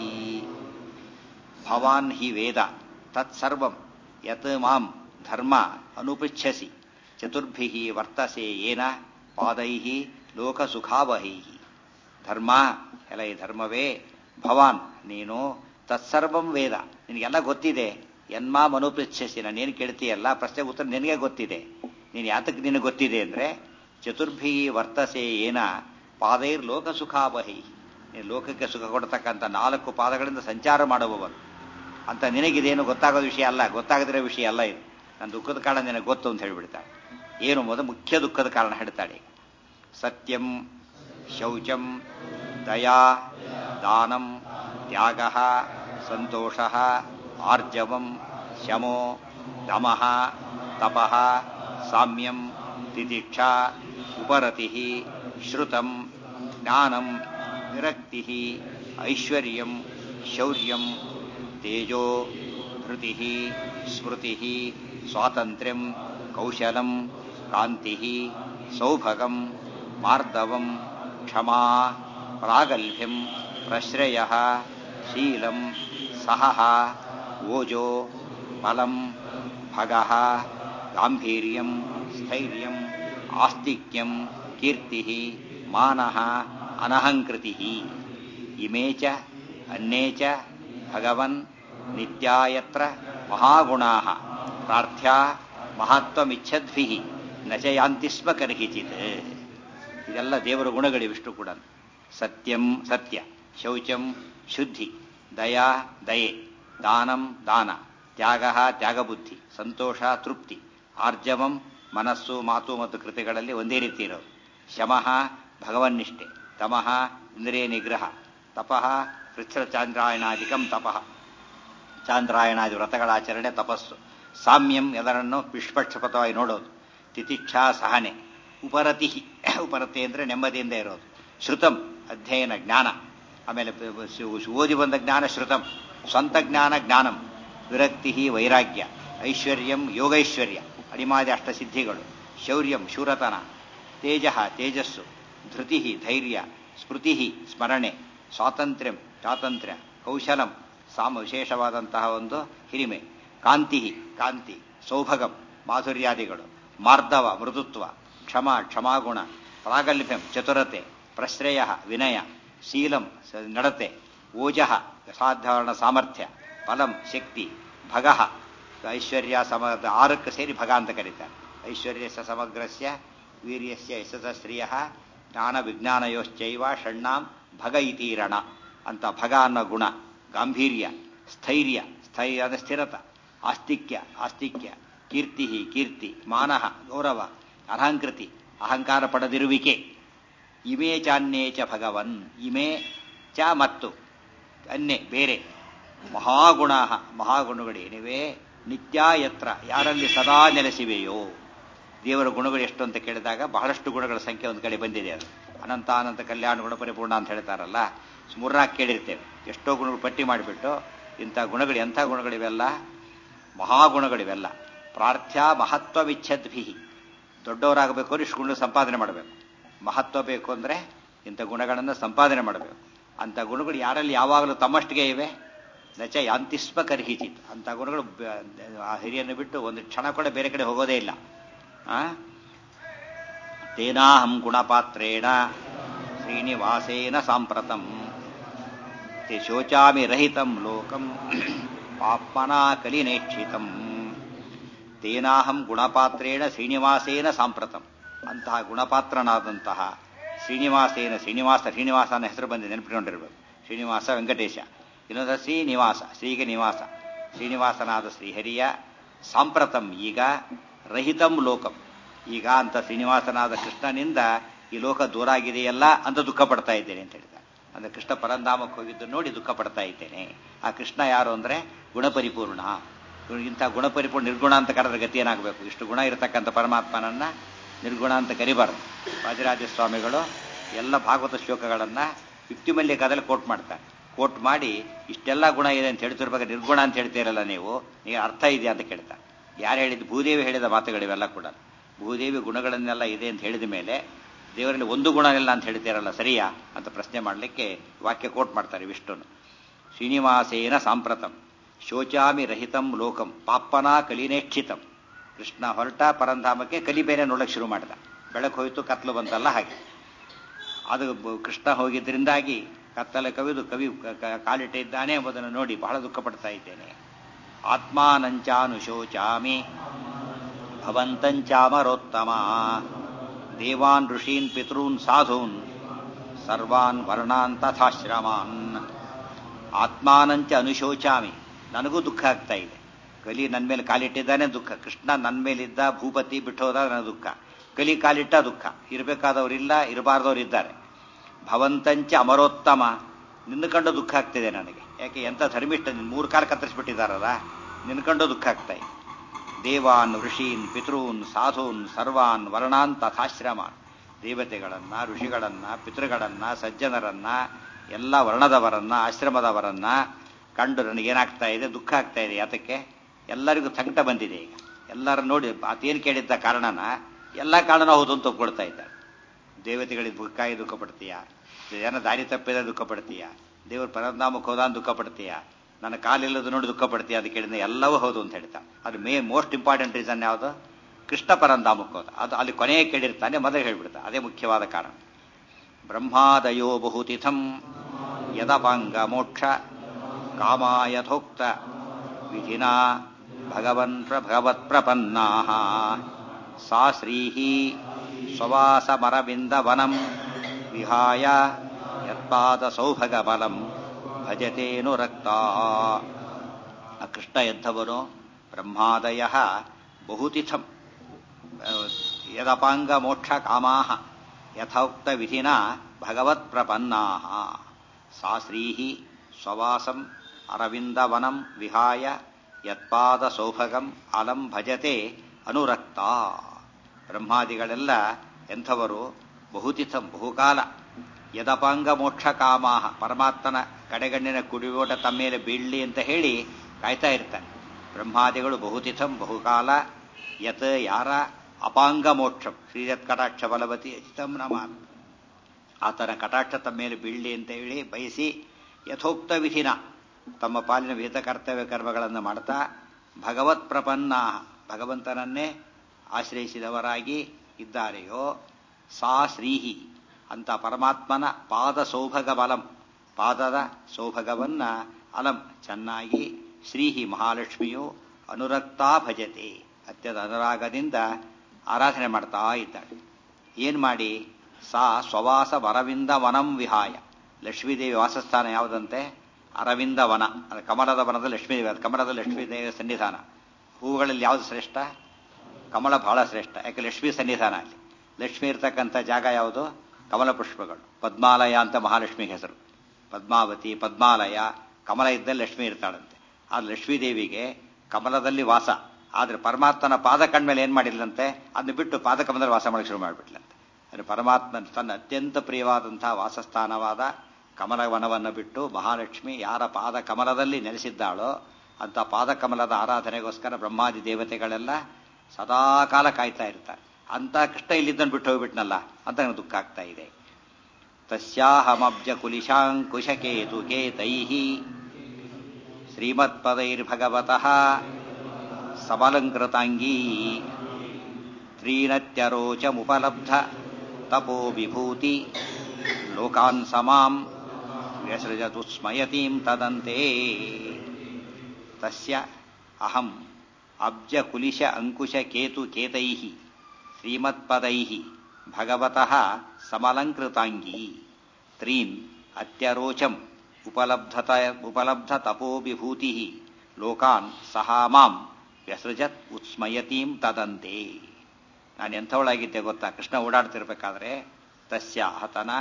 ಭವಾನ್ ಹಿ ವೇದ ತತ್ಸರ್ವಂ ಯತ್ ಮಾಂ ಧರ್ಮ ಅನುಪೃಚ್ಛಸಿ ಚತುರ್ಭಿ ವರ್ತಸೆ ಯೇನ ಪಾದೈ ಲೋಕಸುಖಾವಹೈ ಧರ್ಮ ಎಲ್ಲ ಈ ಧರ್ಮವೇ ಭವಾನ್ ನೀನು ತತ್ಸರ್ವಂ ವೇದ ನಿನಗೆಲ್ಲ ಗೊತ್ತಿದೆ ಎನ್ಮಾ ಮನುಪೃಚ್ಛಸಿ ನಾನೇನು ಕೇಳ್ತೀಯಲ್ಲ ಪ್ರಶ್ನೆ ಉತ್ತರ ನಿನಗೆ ಗೊತ್ತಿದೆ ನೀನು ಯಾತಕ್ಕೆ ನಿನಗೆ ಗೊತ್ತಿದೆ ಅಂದ್ರೆ ಚತುರ್ಭಿ ವರ್ತಸೆ ಏನ ಪಾದೈರ್ ಲೋಕ ಸುಖಾವಹಿ ನೀನು ಲೋಕಕ್ಕೆ ಸುಖ ಕೊಡತಕ್ಕಂಥ ನಾಲ್ಕು ಪಾದಗಳಿಂದ ಸಂಚಾರ ಮಾಡುವವರು ಅಂತ ನಿನಗಿದೇನು ಗೊತ್ತಾಗೋದು ವಿಷಯ ಅಲ್ಲ ಗೊತ್ತಾಗದಿರೋ ವಿಷಯ ಅಲ್ಲ ಇದು ನನ್ನ ದುಃಖದ ಕಾರಣ ನಿನಗೆ ಗೊತ್ತು ಅಂತ ಹೇಳಿಬಿಡ್ತಾಳೆ ಏನು ಮೊದಲು ಮುಖ್ಯ ದುಃಖದ ಕಾರಣ ಹೇಳ್ತಾಳೆ ಈಗ ಸತ್ಯಂ ಶೌಚಂ ದಯಾ ದಾನಂ ತ್ಯಾಗ ಸಂತೋಷ ಆರ್ಜವಂ ಶಮೋ ದಮಃ ತಪಃ ಸಾಮ್ಯಂ ತಿತಿಕ್ಷಾ ಉಪರತಿ ಶ್ರುತಂ ಜ್ಞಾನಂ ವಿರಕ್ತಿ ಐಶ್ವರ್ಯಂ ಶೌರ್ಯಂ ತೇಜೋ ಧೃತಿ ಸ್ಮೃತಿ ಸ್ವಾತಂತ್ರ್ಯಂ ಕೌಶಲಂ ಕಾಂತಿ ಸೌಭಗಂ ಮಾರ್ದವಂ ಕ್ಷಮಾ ಪ್ರಾಗಲ್ಭ್ಯಂ ಪ್ರಶ್ರಯ ಶೀಲಂ ಸಹಃ ಓಜೋ ಬಲಂ ಭಗ ಗಾಂಭೀರ್ಯಂ ಸ್ಥೈರ್ಯಂ ಆಸ್ತಿಕ್ಯಂ ಕೀರ್ತಿ ಮಾನಃ ಅನಹಂಕೃತಿ ಇಮೇ ಚ ಅನ್ಯೇ ಚ ಭಗವನ್ ನಿತ್ಯಾಯತ್ರ ಮಹಾಗುಣಾ ಪ್ರಾರ್ಥ್ಯಾ ಮಹತ್ವಮಿಚ್ಛದ್ಭಿ ನ ಚ ಯಾಂತಿ ಸ್ಮ ಕರ್ಹಿಚಿತ್ ಇದೆಲ್ಲ ದೇವರ ಗುಣಗಳಿವಿಷ್ಟು ಕೂಡ ಸತ್ಯಂ ಸತ್ಯ ಶೌಚಂ ಶುದ್ಧಿ ದಯಾ ದಯೆ ದಾನಂ ದಾನ ತ್ಯಾಗ ತ್ಯಾಗಬುದ್ಧಿ ಸಂತೋಷ ತೃಪ್ತಿ ಆರ್ಜವಂ ಮನಸ್ಸು ಮಾತು ಮತ್ತು ಕೃತಿಗಳಲ್ಲಿ ಒಂದೇ ರೀತಿ ಇರೋದು ಶಮಃ ಭಗವನ್ನಿಷ್ಠೆ ತಮಃ ಇಂದ್ರಿಯ ನಿಗ್ರಹ ತಪಃ ಪೃಚ್ಛ ಚಾಂದ್ರಾಯಣಾಧಿಕಂ ತಪಃ ಚಾಂದ್ರಾಯಣಾದಿ ವ್ರತಗಳ ಆಚರಣೆ ತಪಸ್ಸು ಸಾಮ್ಯಂ ಎಲ್ಲರನ್ನು ನಿಷ್ಪಕ್ಷಪಾತವಾಗಿ ನೋಡೋದು ತಿತಿಕ್ಷಾ ಸಹನೆ ಉಪರತಿ ಉಪರತಿ ಅಂದರೆ ನೆಮ್ಮದಿಯಿಂದ ಇರೋದು ಶ್ರುತಂ ಅಧ್ಯಯನ ಜ್ಞಾನ ಆಮೇಲೆ ಪ- ಪ- ಶು- ಓದಿ ಬಂದ ಜ್ಞಾನ ಶ್ರುತಂ ಸ್ವಂತ ಜ್ಞಾನ ಜ್ಞಾನಂ ವಿರಕ್ತಿ ವೈರಾಗ್ಯ ಐಶ್ವರ್ಯಂ ಯೋಗೈಶ್ವರ್ಯ ಅಡಿಮಾದಿ ಅಷ್ಟಸಿದ್ಧಿಗಳು ಶೌರ್ಯಂ ಶೂರತನ ತೇಜ ತೇಜಸ್ಸು ಧೃತಿ ಧೈರ್ಯ ಸ್ಮೃತಿ ಸ್ಮರಣೆ ಸ್ವಾತಂತ್ರ್ಯಂ ಸ್ವಾತಂತ್ರ್ಯ ಕೌಶಲಂ ಸಾಮ ವಿಶೇಷವಾದಂತಹ ಒಂದು ಹಿರಿಮೆ ಕಾಂತಿ ಕಾಂತಿ ಸೌಭಗಂ ಮಾಧುರ್ಯಾದಿಗಳು ಮಾರ್ಧವ ಮೃದುತ್ವ ಕ್ಷಮ ಕ್ಷಮಾಗುಣ ಪ್ರಾಗಲ್ಭ್ಯಂ ಚತುರತೆ ಪ್ರಶ್ರಯ ವಿನಯ ಶೀಲಂ ಸ- ನಡತೆ ಓಜಃ ಅಸಾಧಾರಣ ಸಾಮರ್ಥ್ಯ ಫಲಂ ಶಕ್ತಿ ಭಗ ಐಶ್ವರ್ಯ ಸಮ ಆರಕ್ಕೆ ಸೇರಿ ಭಗ ಅಂತ ಕರೀತಾರೆ ಐಶ್ವರ್ಯಸ್ಯ ಸಮಗ್ರಸ್ಯ ವೀರ್ಯಸ್ಯ ಯಶಸ ಶ್ರಿಯ ಜ್ಞಾನ ವಿಜ್ಞಾನಯೋಶ್ಚೈವ ಷಣ್ಣಾಂ ಭಗ ಇತೀರಣ ಅಂತ ಭಗ ಅನ್ನೋ ಗುಣ ಗಾಂಭೀರ್ಯ ಸ್ಥೈರ್ಯ ಸ್ಥೈರ್ಯ ಅಂದ್ರೆ ಸ್ಥಿರತ ಆಸ್ತಿಕ್ಯ ಆಸ್ತಿಕ್ಯ ಕೀರ್ತಿ ಕೀರ್ತಿ ಮಾನಃ ಗೌರವ ಅಹಂಕೃತಿ ಅಹಂಕಾರ ಪಡೆದಿರುವಿಕೆ ಇಮೇ ಚಾನ್ಯೇ ಚ ಭಗವನ್ ಇಮೇ ಚ ಮತ್ತು ಅನ್ಯೆ ಬೇರೆ ಮಹಾಗುಣ ಮಹಾಗುಣಗಳೇನಿವೆ ನಿತ್ಯ ಯತ್ರ ಯಾರಲ್ಲಿ ಸದಾ ನೆಲೆಸಿವೆಯೋ ದೇವರ ಗುಣಗಳು ಎಷ್ಟು ಅಂತ ಕೇಳಿದಾಗ ಬಹಳಷ್ಟು ಗುಣಗಳ ಸಂಖ್ಯೆ ಒಂದು ಕಡೆ ಬಂದಿದೆ ಅದು ಅನಂತ ಅನಂತ ಕಲ್ಯಾಣ ಗುಣ ಪರಿಪೂರ್ಣ ಅಂತ ಹೇಳ್ತಾರಲ್ಲ ಮೂರ್ನಾಲ್ಕು ಕೇಳಿರ್ತೇವೆ ಎಷ್ಟೋ ಗುಣಗಳು ಪಟ್ಟಿ ಮಾಡಿಬಿಟ್ಟು ಇಂಥ ಗುಣಗಳು ಎಂಥ ಗುಣಗಳಿವೆಲ್ಲ ಮಹಾಗುಣಗಳಿವೆಲ್ಲ ಪ್ರಾರ್ಥ್ಯ ಮಹತ್ವ ವಿಚ್ಛದ್ಭಿ ದೊಡ್ಡವರಾಗಬೇಕು ಅಂದ್ರೆ ಇಷ್ಟು ಗುಣ ಸಂಪಾದನೆ ಮಾಡಬೇಕು ಮಹತ್ವ ಬೇಕು ಅಂದ್ರೆ ಇಂಥ ಗುಣಗಳನ್ನು ಸಂಪಾದನೆ ಮಾಡಬೇಕು ಅಂಥ ಗುಣಗಳು ಯಾರಲ್ಲಿ ಯಾವಾಗಲೂ ತಮ್ಮಷ್ಟಿಗೆ ಇವೆ ನಚ ಯಾಂತಿಸ್ಮ ಕರ್ಹಿಚಿತ್ ಅಂಥ ಗುಣಗಳು ಬ- ಆ ಹಿರಿಯನ್ನು ಬಿಟ್ಟು ಒಂದು ಕ್ಷಣ ಕೂಡ ಬೇರೆ ಕಡೆ ಹೋಗೋದೇ ಇಲ್ಲ ಆ? ತೇನಾಹಂ ಗುಣಪಾತ್ರೇಣ ಶ್ರೀನಿವಾಸೇನ ಸಾಂಪ್ರತಂ ते ಶೋಚಾಮಿ ರಹಿತಂ ಲೋಕಂ ಪಾಪ್ಮನಾ ಕಲಿನೇಕ್ಷಿತಂ ತೇನಾಹಂ ಗುಣಪಾತ್ರೇಣ ಶ್ರೀನಿವಾಸೇನ ಸಾಂಪ್ರತಂ ಅಂತಹ ಗುಣಪಾತ್ರನಾದಂತಹ ಶ್ರೀನಿವಾಸೇನ ಶ್ರೀನಿವಾಸ ಶ್ರೀನಿವಾಸ ಅನ್ನೋ ಹೆಸರು ಬಂದು ನೆನಪಿಕೊಂಡಿರ್ಬೇಕು ಶ್ರೀನಿವಾಸ ವೆಂಕಟೇಶ ಇನ್ನೊಂದು ಶ್ರೀನಿವಾಸ ಶ್ರೀಗೆ ನಿವಾಸ ಶ್ರೀನಿವಾಸನಾದ ಶ್ರೀಹರಿಯ ಸಾಂಪ್ರತಂ ಈಗ ರಹಿತಂ ಲೋಕಂ ಈಗ ಅಂತ ಶ್ರೀನಿವಾಸನಾದ ಕೃಷ್ಣನಿಂದ ಈ ಲೋಕ ದೂರ ಆಗಿದೆಯಲ್ಲ ಅಂತ ದುಃಖ ಪಡ್ತಾ ಇದ್ದೇನೆ ಅಂತ ಹೇಳಿದ ಅಂದ್ರೆ ಕೃಷ್ಣ ಪರಂಧಾಮಕ್ಕೆ ಹೋಗಿದ್ದು ನೋಡಿ ದುಃಖ ಪಡ್ತಾ ಇದ್ದೇನೆ ಆ ಕೃಷ್ಣ ಯಾರು ಅಂದ್ರೆ ಗುಣಪರಿಪೂರ್ಣ ಇಂಥ ಗುಣಪರಿಪೂರ್ಣ ನಿರ್ಗುಣ ಅಂತ ಕರೆದ್ರೆ ಗತಿ ಏನಾಗಬೇಕು ಇಷ್ಟು ಗುಣ ಇರತಕ್ಕಂಥ ಪರಮಾತ್ಮನನ್ನ ನಿರ್ಗುಣ ಅಂತ ಕರಿಬಾರದು ವಾದಿರಾಜ ಸ್ವಾಮಿಗಳು ಎಲ್ಲ ಭಾಗವತ ಶ್ಲೋಕಗಳನ್ನ ಯುಕ್ತಿಮಲ್ಯಕದಲ್ಲಿ ಕೋಟ್ ಮಾಡ್ತಾರೆ ಕೋಟ್ ಮಾಡಿ ಇಷ್ಟೆಲ್ಲ ಗುಣ ಇದೆ ಅಂತ ಹೇಳ್ತಿರ್ಬೇಕು ನಿರ್ಗುಣ ಅಂತ ಹೇಳ್ತೀರಲ್ಲ ನೀವು ನೀವು ಅರ್ಥ ಇದೆಯಾ ಅಂತ ಕೇಳ್ತಾರೆ ಯಾರು ಹೇಳಿದ್ದು ಭೂದೇವಿ ಹೇಳಿದ ಮಾತುಗಳಿವೆಲ್ಲ ಕೂಡ ಭೂದೇವಿ ಗುಣಗಳನ್ನೆಲ್ಲ ಇದೆ ಅಂತ ಹೇಳಿದ ಮೇಲೆ ದೇವರಲ್ಲಿ ಒಂದು ಗುಣ ಇಲ್ಲ ಅಂತ ಹೇಳ್ತೀರಲ್ಲ ಸರಿಯಾ ಅಂತ ಪ್ರಶ್ನೆ ಮಾಡಲಿಕ್ಕೆ ವಾಕ್ಯ ಕೋಟ್ ಮಾಡ್ತಾರೆ ವಿಷ್ಣುನು ಶ್ರೀನಿವಾಸೇನ ಸಾಂಪ್ರತಂ ಶೋಚಾಮಿ ರಹಿತಂ ಲೋಕಂ ಪಾಪ್ಪನಾ ಕಲಿನೇಕ್ಷಿತಂ ಕೃಷ್ಣ ಹೊರಟ ಪರಂಧಾಮಕ್ಕೆ ಕಲಿ ಬೇರೆ ನೋಡಕ್ಕೆ ಶುರು ಮಾಡಿದ ಬೆಳಕು ಹೋಯ್ತು ಕತ್ಲು ಬಂತಲ್ಲ ಹಾಗೆ ಅದು ಬ- ಕೃಷ್ಣ ಹೋಗಿದ್ದರಿಂದಾಗಿ ಕತ್ತಲೆ ಕವಿದು ಕವಿ ಕ- ಕ- ಕಾಲಿಟ್ಟಿದ್ದಾನೆ ಎಂಬುದನ್ನು ನೋಡಿ ಬಹಳ ದುಃಖ ಪಡ್ತಾ ಇದ್ದೇನೆ ಆತ್ಮಾನಂಚಾನುಶೋಚಾಮಿ ಭವಂತಂಚಾಮರೋತ್ತಮ ದೇವಾನ್ ಋಷೀನ್ ಪಿತॄನ್ ಸಾಧೂನ್ ಸರ್ವಾನ್ ವರ್ಣಾನ್ ತಥಾಶ್ರಮಾನ್ ಆತ್ಮಾನಂಚ ಅನುಶೋಚಾಮಿ ನನಗೂ ದುಃಖ ಆಗ್ತಾ ಇದೆ ಕಲಿ ನನ್ನ ಮೇಲೆ ಕಾಲಿಟ್ಟಿದ್ದಾನೆ ದುಃಖ ಕೃಷ್ಣ ನನ್ನ ಮೇಲಿದ್ದ ಭೂಪತಿ ಬಿಟ್ಟು ಹೋದ ನನ್ನ ದುಃಖ ಕಲಿ ಕಾಲಿಟ್ಟ ದುಃಖ ಇರಬೇಕಾದವರಿಲ್ಲ ಇರಬಾರ್ದವ್ರು ಇದ್ದಾರೆ ಭವಂತಂಚ ಅಮರೋತ್ತಮ ನಿನ್ನ ಕಂಡು ದುಃಖ ಆಗ್ತಿದೆ ನನಗೆ ಯಾಕೆ ಎಂತ ಧರ್ಮಿಷ್ಠ ನಿನ್ ಮೂರು ಕಾಲ ಕತ್ತರಿಸ್ಬಿಟ್ಟಿದ್ದಾರಲ್ಲ ನಿನ್ನ ಕಂಡು ದುಃಖ ಆಗ್ತಾ ಇದೆ ದೇವಾನ್ ಋಷೀನ್ ಪಿತೃನ್ ಸಾಧೂನ್ ಸರ್ವಾನ್ ವರ್ಣಾನ್ ತಥಾಶ್ರಮಾನ್ ದೇವತೆಗಳನ್ನ ಋಷಿಗಳನ್ನ ಪಿತೃಗಳನ್ನ ಸಜ್ಜನರನ್ನ ಎಲ್ಲ ವರ್ಣದವರನ್ನ ಆಶ್ರಮದವರನ್ನ ಕಂಡು ನನಗೇನಾಗ್ತಾ ಇದೆ ದುಃಖ ಆಗ್ತಾ ಇದೆ ಯಾತಕ್ಕೆ ಎಲ್ಲರಿಗೂ ಸಂಕಟ ಬಂದಿದೆ ಈಗ ಎಲ್ಲರೂ ನೋಡಿ ಆತೇನು ಕೇಳಿದ್ದ ಕಾರಣನ ಎಲ್ಲ ಕಾರಣ ಹೌದು ಅಂತ ಒಪ್ಕೊಳ್ತಾ ಇದ್ದಾರೆ ದೇವತೆಗಳಿಗೆ ದುಃಖಾಗಿ ದುಃಖ ಪಡ್ತೀಯ ಜನ ದಾರಿ ತಪ್ಪಿದ ದುಃಖ ಪಡ್ತೀಯ ದೇವ್ರ ಪರನಾಮಕ್ಕೆ ಹೋದ ಅಂತ ದುಃಖ ಪಡ್ತೀಯ ನನ್ನ ಕಾಲಿಲ್ಲದ ನೋಡಿ ದುಃಖ ಪಡ್ತೀಯ ಅದು ಕೇಳಿದ ಎಲ್ಲವೂ ಹೌದು ಅಂತ ಹೇಳ್ತಾ ಅದು ಮೇ ಮೋಸ್ಟ್ ಇಂಪಾರ್ಟೆಂಟ್ ರೀಸನ್ ಯಾವುದು ಕೃಷ್ಣ ಪರಂಧಾಮಕ್ಕೆ ಹೋದ ಅದು ಅಲ್ಲಿ ಕೊನೆಗೆ ಕೇಳಿರ್ತಾನೆ ಮೊದಲು ಹೇಳ್ಬಿಡ್ತಾ ಅದೇ ಮುಖ್ಯವಾದ ಕಾರಣ ಬ್ರಹ್ಮಾದಯೋ ಬಹುತಿಥಂ ಯದಪಾಂಗ ಮೋಕ್ಷ ಕಾಮಾಯಥೋಕ್ತ ವಿಧಿನಾ ಭಗವನ್ ಭಗವತ್ ಪ್ರಪನ್ನಾ ಸಾ ಶ್ರೀಹಿ ಸ್ವವಾಸಮರವಿಂದ ವನಂ ವಿಹಾಯ ಯತ್ಪಾದ ಸೌಭಗ ಬಲಂ ಭಜತೇನು ರಕ್ತ ಆ ಕೃಷ್ಣ ಎಂಥವನು ಬ್ರಹ್ಮಾದಯ ಬಹುತಿಥಂ ಯದಪಾಂಗ ಮೋಕ್ಷ ಕಾಮಾ ಯಥೋಕ್ತ ವಿಧಿನ ಭಗವತ್ ಪ್ರಪನ್ನಾ ಸಾ ಶ್ರೀಹಿ ಸ್ವವಾಸಂ ಅರವಿಂದವನಂ ವಿಹಾಯ ಯತ್ಪಾದ ಸೌಭಗಂ ಅಲಂ ಭಜತೆ ಅನುರಕ್ತ ಬ್ರಹ್ಮಾದಿಗಳೆಲ್ಲ ಎಂಥವರು ಬಹುತಿಥಂ ಬಹುಕಾಲ ಯದಪಾಂಗ ಮೋಕ್ಷ ಕಾಮಾಹ ಪರಮಾತ್ಮನ ಕಡೆಗಣ್ಣಿನ ಕುಡಿಯೋಟ ತಮ್ಮ ಮೇಲೆ ಬೀಳಲಿ ಅಂತ ಹೇಳಿ ಕಾಯ್ತಾ ಇರ್ತಾನೆ ಬ್ರಹ್ಮಾದಿಗಳು ಬಹುತಿಥಂ ಬಹುಕಾಲ ಯತ್ ಯಾರ ಅಪಾಂಗ ಮೋಕ್ಷಂ ಶ್ರೀರತ್ ಕಟಾಕ್ಷ ಬಲವತಿ ಅಚಿತಂ ನಮಾನ್ ಆತನ ಕಟಾಕ್ಷ ತಮ್ಮ ಮೇಲೆ ಬೀಳಲಿ ಅಂತ ಹೇಳಿ ಬಯಸಿ ಯಥೋಕ್ತ ವಿಧಿನ ತಮ್ಮ ಪಾಲಿನ ವಿಹಿತ ಕರ್ತವ್ಯ ಕರ್ಮಗಳನ್ನು ಮಾಡ್ತಾ ಭಗವತ್ ಪ್ರಪನ್ನ ಭಗವಂತನನ್ನೇ ಆಶ್ರಯಿಸಿದವರಾಗಿ ಇದ್ದಾರೆಯೋ ಸಾ ಶ್ರೀಹಿ ಅಂತ ಪರಮಾತ್ಮನ ಪಾದ ಸೌಭಗ ಬಲಂ ಪಾದದ ಸೌಭಗವನ್ನ ಅಲಂ ಚೆನ್ನಾಗಿ ಶ್ರೀಹಿ ಮಹಾಲಕ್ಷ್ಮಿಯು ಅನುರಕ್ತಾ ಭಜತೆ ಅತ್ಯಂತ ಅನುರಾಗದಿಂದ ಆರಾಧನೆ ಮಾಡ್ತಾ ಇದ್ದಾಳೆ ಏನ್ ಮಾಡಿ ಸಾ ಸ್ವವಾಸ ವರವಿಂದ ವನಂ ವಿಹಾಯ ಲಕ್ಷ್ಮೀದೇವಿ ವಾಸಸ್ಥಾನ ಯಾವುದಂತೆ ಅರವಿಂದ ವನ ಅಂದ್ರೆ ಕಮಲದ ವನದ ಲಕ್ಷ್ಮೀದೇವಿ ಅದು ಕಮಲದ ಲಕ್ಷ್ಮೀದೇವಿಯ ಸನ್ನಿಧಾನ ಹೂಗಳಲ್ಲಿ ಯಾವುದು ಶ್ರೇಷ್ಠ ಕಮಲ ಬಹಳ ಶ್ರೇಷ್ಠ ಯಾಕೆ ಲಕ್ಷ್ಮೀ ಸನ್ನಿಧಾನ ಅಲ್ಲಿ ಲಕ್ಷ್ಮಿ ಇರ್ತಕ್ಕಂಥ ಜಾಗ ಯಾವುದು ಕಮಲ ಪುಷ್ಪಗಳು ಪದ್ಮಾಲಯ ಅಂತ ಮಹಾಲಕ್ಷ್ಮಿಗೆ ಹೆಸರು ಪದ್ಮಾವತಿ ಪದ್ಮಾಲಯ ಕಮಲ ಇದ್ದಲ್ಲಿ ಲಕ್ಷ್ಮಿ ಇರ್ತಾಳಂತೆ ಆ ಲಕ್ಷ್ಮೀದೇವಿಗೆ ಕಮಲದಲ್ಲಿ ವಾಸ ಆದ್ರೆ ಪರಮಾತ್ಮನ ಪಾದ ಕಣ್ಮೇಲೆ ಏನ್ ಮಾಡಿಲ್ಲಂತೆ ಅದನ್ನ ಬಿಟ್ಟು ಪಾದ ಕಮಲದಲ್ಲಿ ವಾಸ ಮಾಡಕ್ಕೆ ಶುರು ಮಾಡಿಬಿಟ್ಲಂತೆ ಅಂದ್ರೆ ಪರಮಾತ್ಮ ತನ್ನ ಅತ್ಯಂತ ಪ್ರಿಯವಾದಂತಹ ವಾಸಸ್ಥಾನವಾದ ಕಮಲವನವನ್ನು ಬಿಟ್ಟು ಮಹಾಲಕ್ಷ್ಮಿ ಯಾರ ಪಾದ ಕಮಲದಲ್ಲಿ ನೆಲೆಸಿದ್ದಾಳೋ ಅಂತ ಪಾದಕಮಲದ ಆರಾಧನೆಗೋಸ್ಕರ ಬ್ರಹ್ಮಾದಿ ದೇವತೆಗಳೆಲ್ಲ ಸದಾಕಾಲ ಕಾಯ್ತಾ ಇರ್ತಾರೆ ಅಂತ ಕೃಷ್ಣ ಇಲ್ಲಿದ್ದನ್ನು ಬಿಟ್ಟು ಹೋಗ್ಬಿಟ್ನಲ್ಲ ಅಂತ ನನಗೆ ದುಃಖ ಆಗ್ತಾ ಇದೆ ತಸ್ಯಾಹಮಬ್ಜ ಕುಲಿಶಾಂಕುಶಕೇತು ಕೇತೈ ಶ್ರೀಮತ್ಪದೈರ್ಭಗವತಃ ಸಮಲಂಕೃತಾಂಗೀ ತ್ರೀನತ್ಯರೋಚಮುಪಲಬ್ಧ ತಪೋ ವಿಭೂತಿ ಲೋಕಾನ್ ಸಮಾಂ ವ್ಯಸೃಜತು ಸ್ಮಯತೀಂ ತದಂತೆ ತಸ್ಯ ಅಹಂ ಅಬ್ಜ ಕುಲಿಶ ಅಂಕುಶ ಕೇತು ಕೇತೈ ಶ್ರೀಮತ್ಪದೈ ಭಗವತಃ ಸಮಲಂಕೃತಾಂಗೀ ತ್ರೀನ್ ಅತ್ಯರೋಚಂ ಉಪಲಬ್ಧತ ಉಪಲಬ್ಧ ತಪೋಭಿಭೂತಿ ಲೋಕಾನ್ ಸಹ ಮಾಂ ವ್ಯಸೃಜತ್ ಉತ್ಸ್ಮಯತೀಂ ತದಂತೆ ನಾನು ಎಂಥವಳಾಗಿದ್ದೆ ಗೊತ್ತಾ ಕೃಷ್ಣ ಓಡಾಡ್ತಿರ್ಬೇಕಾದ್ರೆ ತಸ್ಯ ಆತನ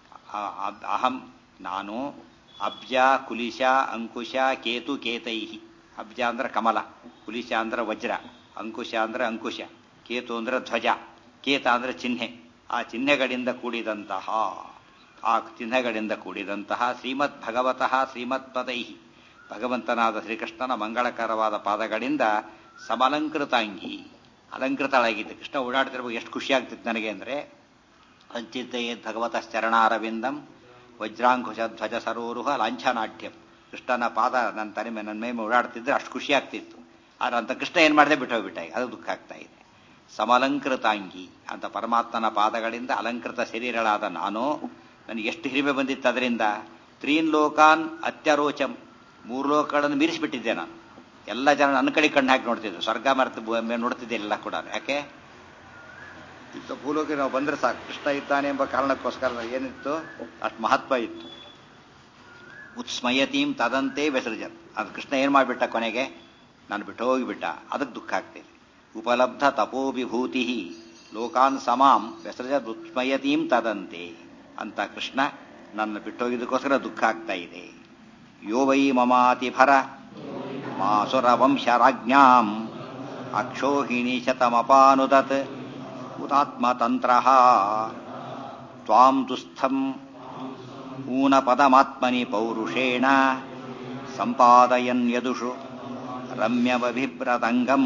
ಅಹಂ ನಾನು ಅಬ್ಜ ಕುಲಿಶ ಅಂಕುಶ ಕೇತು ಕೇತೈ ಅಬ್ಜ ಅಂದ್ರೆ ಕಮಲ ಕುಲಿಶ ಅಂದ್ರೆ ವಜ್ರ ಅಂಕುಶ ಅಂದ್ರೆ ಅಂಕುಶ ಕೇತು ಅಂದ್ರೆ ಧ್ವಜ ಕೇತ ಅಂದ್ರೆ ಚಿಹ್ನೆ ಆ ಚಿಹ್ನೆಗಳಿಂದ ಕೂಡಿದಂತಹ ಆ ಚಿಹ್ನೆಗಳಿಂದ ಕೂಡಿದಂತಹ ಶ್ರೀಮದ್ ಭಗವತಃ ಶ್ರೀಮತ್ಪದೈ ಭಗವಂತನಾದ ಶ್ರೀಕೃಷ್ಣನ ಮಂಗಳಕರವಾದ ಪಾದಗಳಿಂದ ಸಮಲಂಕೃತಾಂಗಿ ಅಲಂಕೃತಳಾಗಿದ್ದೆ ಕೃಷ್ಣ ಓಡಾಡ್ತಿರ್ಬೇಕು ಎಷ್ಟು ಖುಷಿ ಆಗ್ತಿತ್ತು ನನಗೆ ಅಂದರೆ ಸಂಚಿತೆಯೇ ಭಗವತ ಚರಣಾರವಿಂದಂ ವಜ್ರಾಂಕುಶ ಧ್ವಜ ಸರೋರುಹ ಲಾಂಛನಾಢ್ಯಂ ಕೃಷ್ಣನ ಪಾದ ನನ್ನ ತಲೆ ಮೇಲೆ ನನ್ನ ಮೇಲೆ ಓಡಾಡ್ತಿದ್ರೆ ಅಷ್ಟು ಖುಷಿ ಆಗ್ತಿತ್ತು ಆದ್ರೆ ಅಂತ ಕೃಷ್ಣ ಏನು ಮಾಡಿದೆ ಬಿಟ್ಟು ಹೋಗ್ಬಿಟ್ಟ ಅದು ದುಃಖ ಆಗ್ತಾ ಇದೆ ಸಮಲಂಕೃತಾಂಗಿ ಅಂತ ಪರಮಾತ್ಮನ ಪಾದಗಳಿಂದ ಅಲಂಕೃತ ಶರೀರಳಾದ ನಾನು ನನಗೆ ಎಷ್ಟು ಹಿರಿಮೆ ಬಂದಿತ್ತು ಅದರಿಂದ ತ್ರೀನ್ ಲೋಕಾನ್ ಅತ್ಯರೋಚಂ ಮೂರು ಲೋಕಗಳನ್ನು ಮೀರಿಸಿಬಿಟ್ಟಿದ್ದೆ ನಾನು ಎಲ್ಲ ಜನ ನನ್ನ ಕಡೆ ಕಣ್ಣು ಹಾಕಿ ನೋಡ್ತಿದ್ರು ಸ್ವರ್ಗ ಮರೆತು ನೋಡ್ತಿದ್ದೆ ಎಲ್ಲ ಕೂಡ ಯಾಕೆ ಇತ್ತು ಭೂಲೋಕಿ ನಾವು ಬಂದ್ರೆ ಸಾಕು ಕೃಷ್ಣ ಇದ್ದಾನೆ ಎಂಬ ಕಾರಣಕ್ಕೋಸ್ಕರ ಏನಿತ್ತು ಅಷ್ಟು ಮಹತ್ವ ಇತ್ತು ಉತ್ಸ್ಮಯತೀಂ ತದಂತೆ ಬೆಸರ್ಜನ್ ಅದು ಕೃಷ್ಣ ಏನ್ ಮಾಡಿಬಿಟ್ಟ ಕೊನೆಗೆ ನಾನು ಬಿಟ್ಟು ಹೋಗಿಬಿಟ್ಟ ಅದಕ್ಕೆ ದುಃಖ ಆಗ್ತಿದೆ ಉಪಲಬ್ಧ ತಪೋವಿಭೂತಿ ಲೋಕಾನ್ ಸಮಾಂ ಬೆಸರ್ಜ ಉತ್ಸ್ಮಯತೀಂ ತದಂತೆ ಅಂತ ಕೃಷ್ಣ ನನ್ನ ಬಿಟ್ಟೋಗಿದ್ದಕ್ಕೋಸ್ಕರ ದುಃಖ ಆಗ್ತಾ ಇದೆ ಯೋ ವೈ ಮಮಾತಿಭರ ಮಾಸುರ ವಂಶರಾಜ್ಞಾಂ ಅಕ್ಷೋಹಿಣಿ ಶತಮಪಾನುದತ್ ಉದಾತ್ಮತಂತ್ರ ತ್ವಾಂ ದುಸ್ಥಂ ಊನಪದಮಾತ್ಮನಿ ಪೌರುಷೇಣ ಸಂಪಾದಯನ್ ಯದುಷು ರಮ್ಯವಭಿಭ್ರದಂಗಂ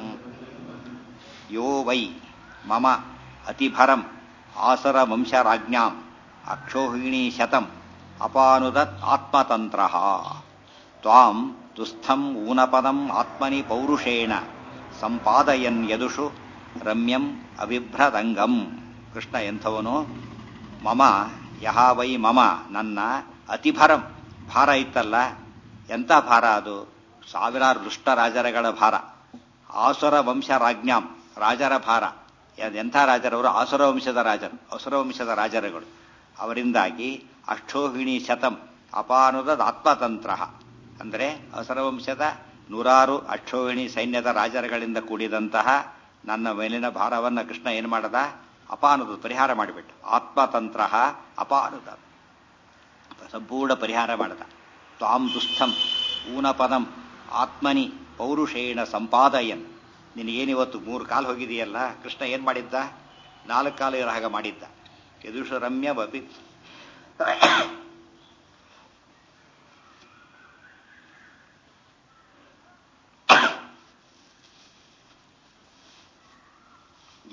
ಯೋ ವೈ ಮಮ ಅತಿಭರಂ ಆಸರ ವಂಶರಾಜ್ಞಾಂ ಅಕ್ಷೋಹಿಣಿ ಶತಂ ಅಪಾನುದತ್ ಆತ್ಮತಂತ್ರ ತ್ವಾಂ ದುಸ್ಥಂ ಊನಪದಂ ಆತ್ಮನಿ ಪೌರುಷೇಣ ಸಂಪಾದಯನ್ ಯದುಷು ರಮ್ಯಂ ಅವಿಭ್ರದಂಗಂ ಕೃಷ್ಣ ಎಂಥವನು ಮಮ ಯಹ ವೈ ಮಮ ನನ್ನ ಅತಿಭರಂ ಭಾರ ಇತ್ತಲ್ಲ ಎಂಥ ಭಾರ ಅದು ಸಾವಿರಾರು ದುಷ್ಟ ರಾಜರಗಳ ಭಾರ ಆಸುರ ವಂಶ ರಾಜ್ಞಾಂ ರಾಜರ ಭಾರ ಎಂಥ ರಾಜರವರು ಆಸುರ ವಂಶದ ರಾಜರು ಅಸುರ ವಂಶದ ರಾಜರುಗಳು ಅವರಿಂದಾಗಿ ಅಕ್ಷೋಹಿಣಿ ಶತಂ ಅಪಾನುದ ಆತ್ಮತಂತ್ರ ಅಂದರೆ ಅಸುರವಂಶದ ನೂರಾರು ಅಕ್ಷೋಹಿಣಿ ಸೈನ್ಯದ ರಾಜರುಗಳಿಂದ ಕೂಡಿದಂತಹ ನನ್ನ ಮೇಲಿನ ಭಾರವನ್ನು ಕೃಷ್ಣ ಏನು ಮಾಡದ ಅಪಾನುದ ಪರಿಹಾರ ಮಾಡಿಬಿಟ್ಟು ಆತ್ಮತಂತ್ರ ಅಪಾನುದ ಸಂಪೂರ್ಣ ಪರಿಹಾರ ಮಾಡದ ತ್ವಾಂ ದುಸ್ಥಂ ಊನಪದಂ ಆತ್ಮನಿ ಪೌರುಷೇಣ ಸಂಪಾದಯನ್ ನಿನಗೇನಿವತ್ತು ಮೂರು ಕಾಲು ಹೋಗಿದೆಯಲ್ಲ ಕೃಷ್ಣ ಏನು ಮಾಡಿದ್ದ ನಾಲ್ಕು ಕಾಲು ಇರೋ ಹಾಗೆ ಮಾಡಿದ್ದ ಯದುಷ ರಮ್ಯ ಬಪಿ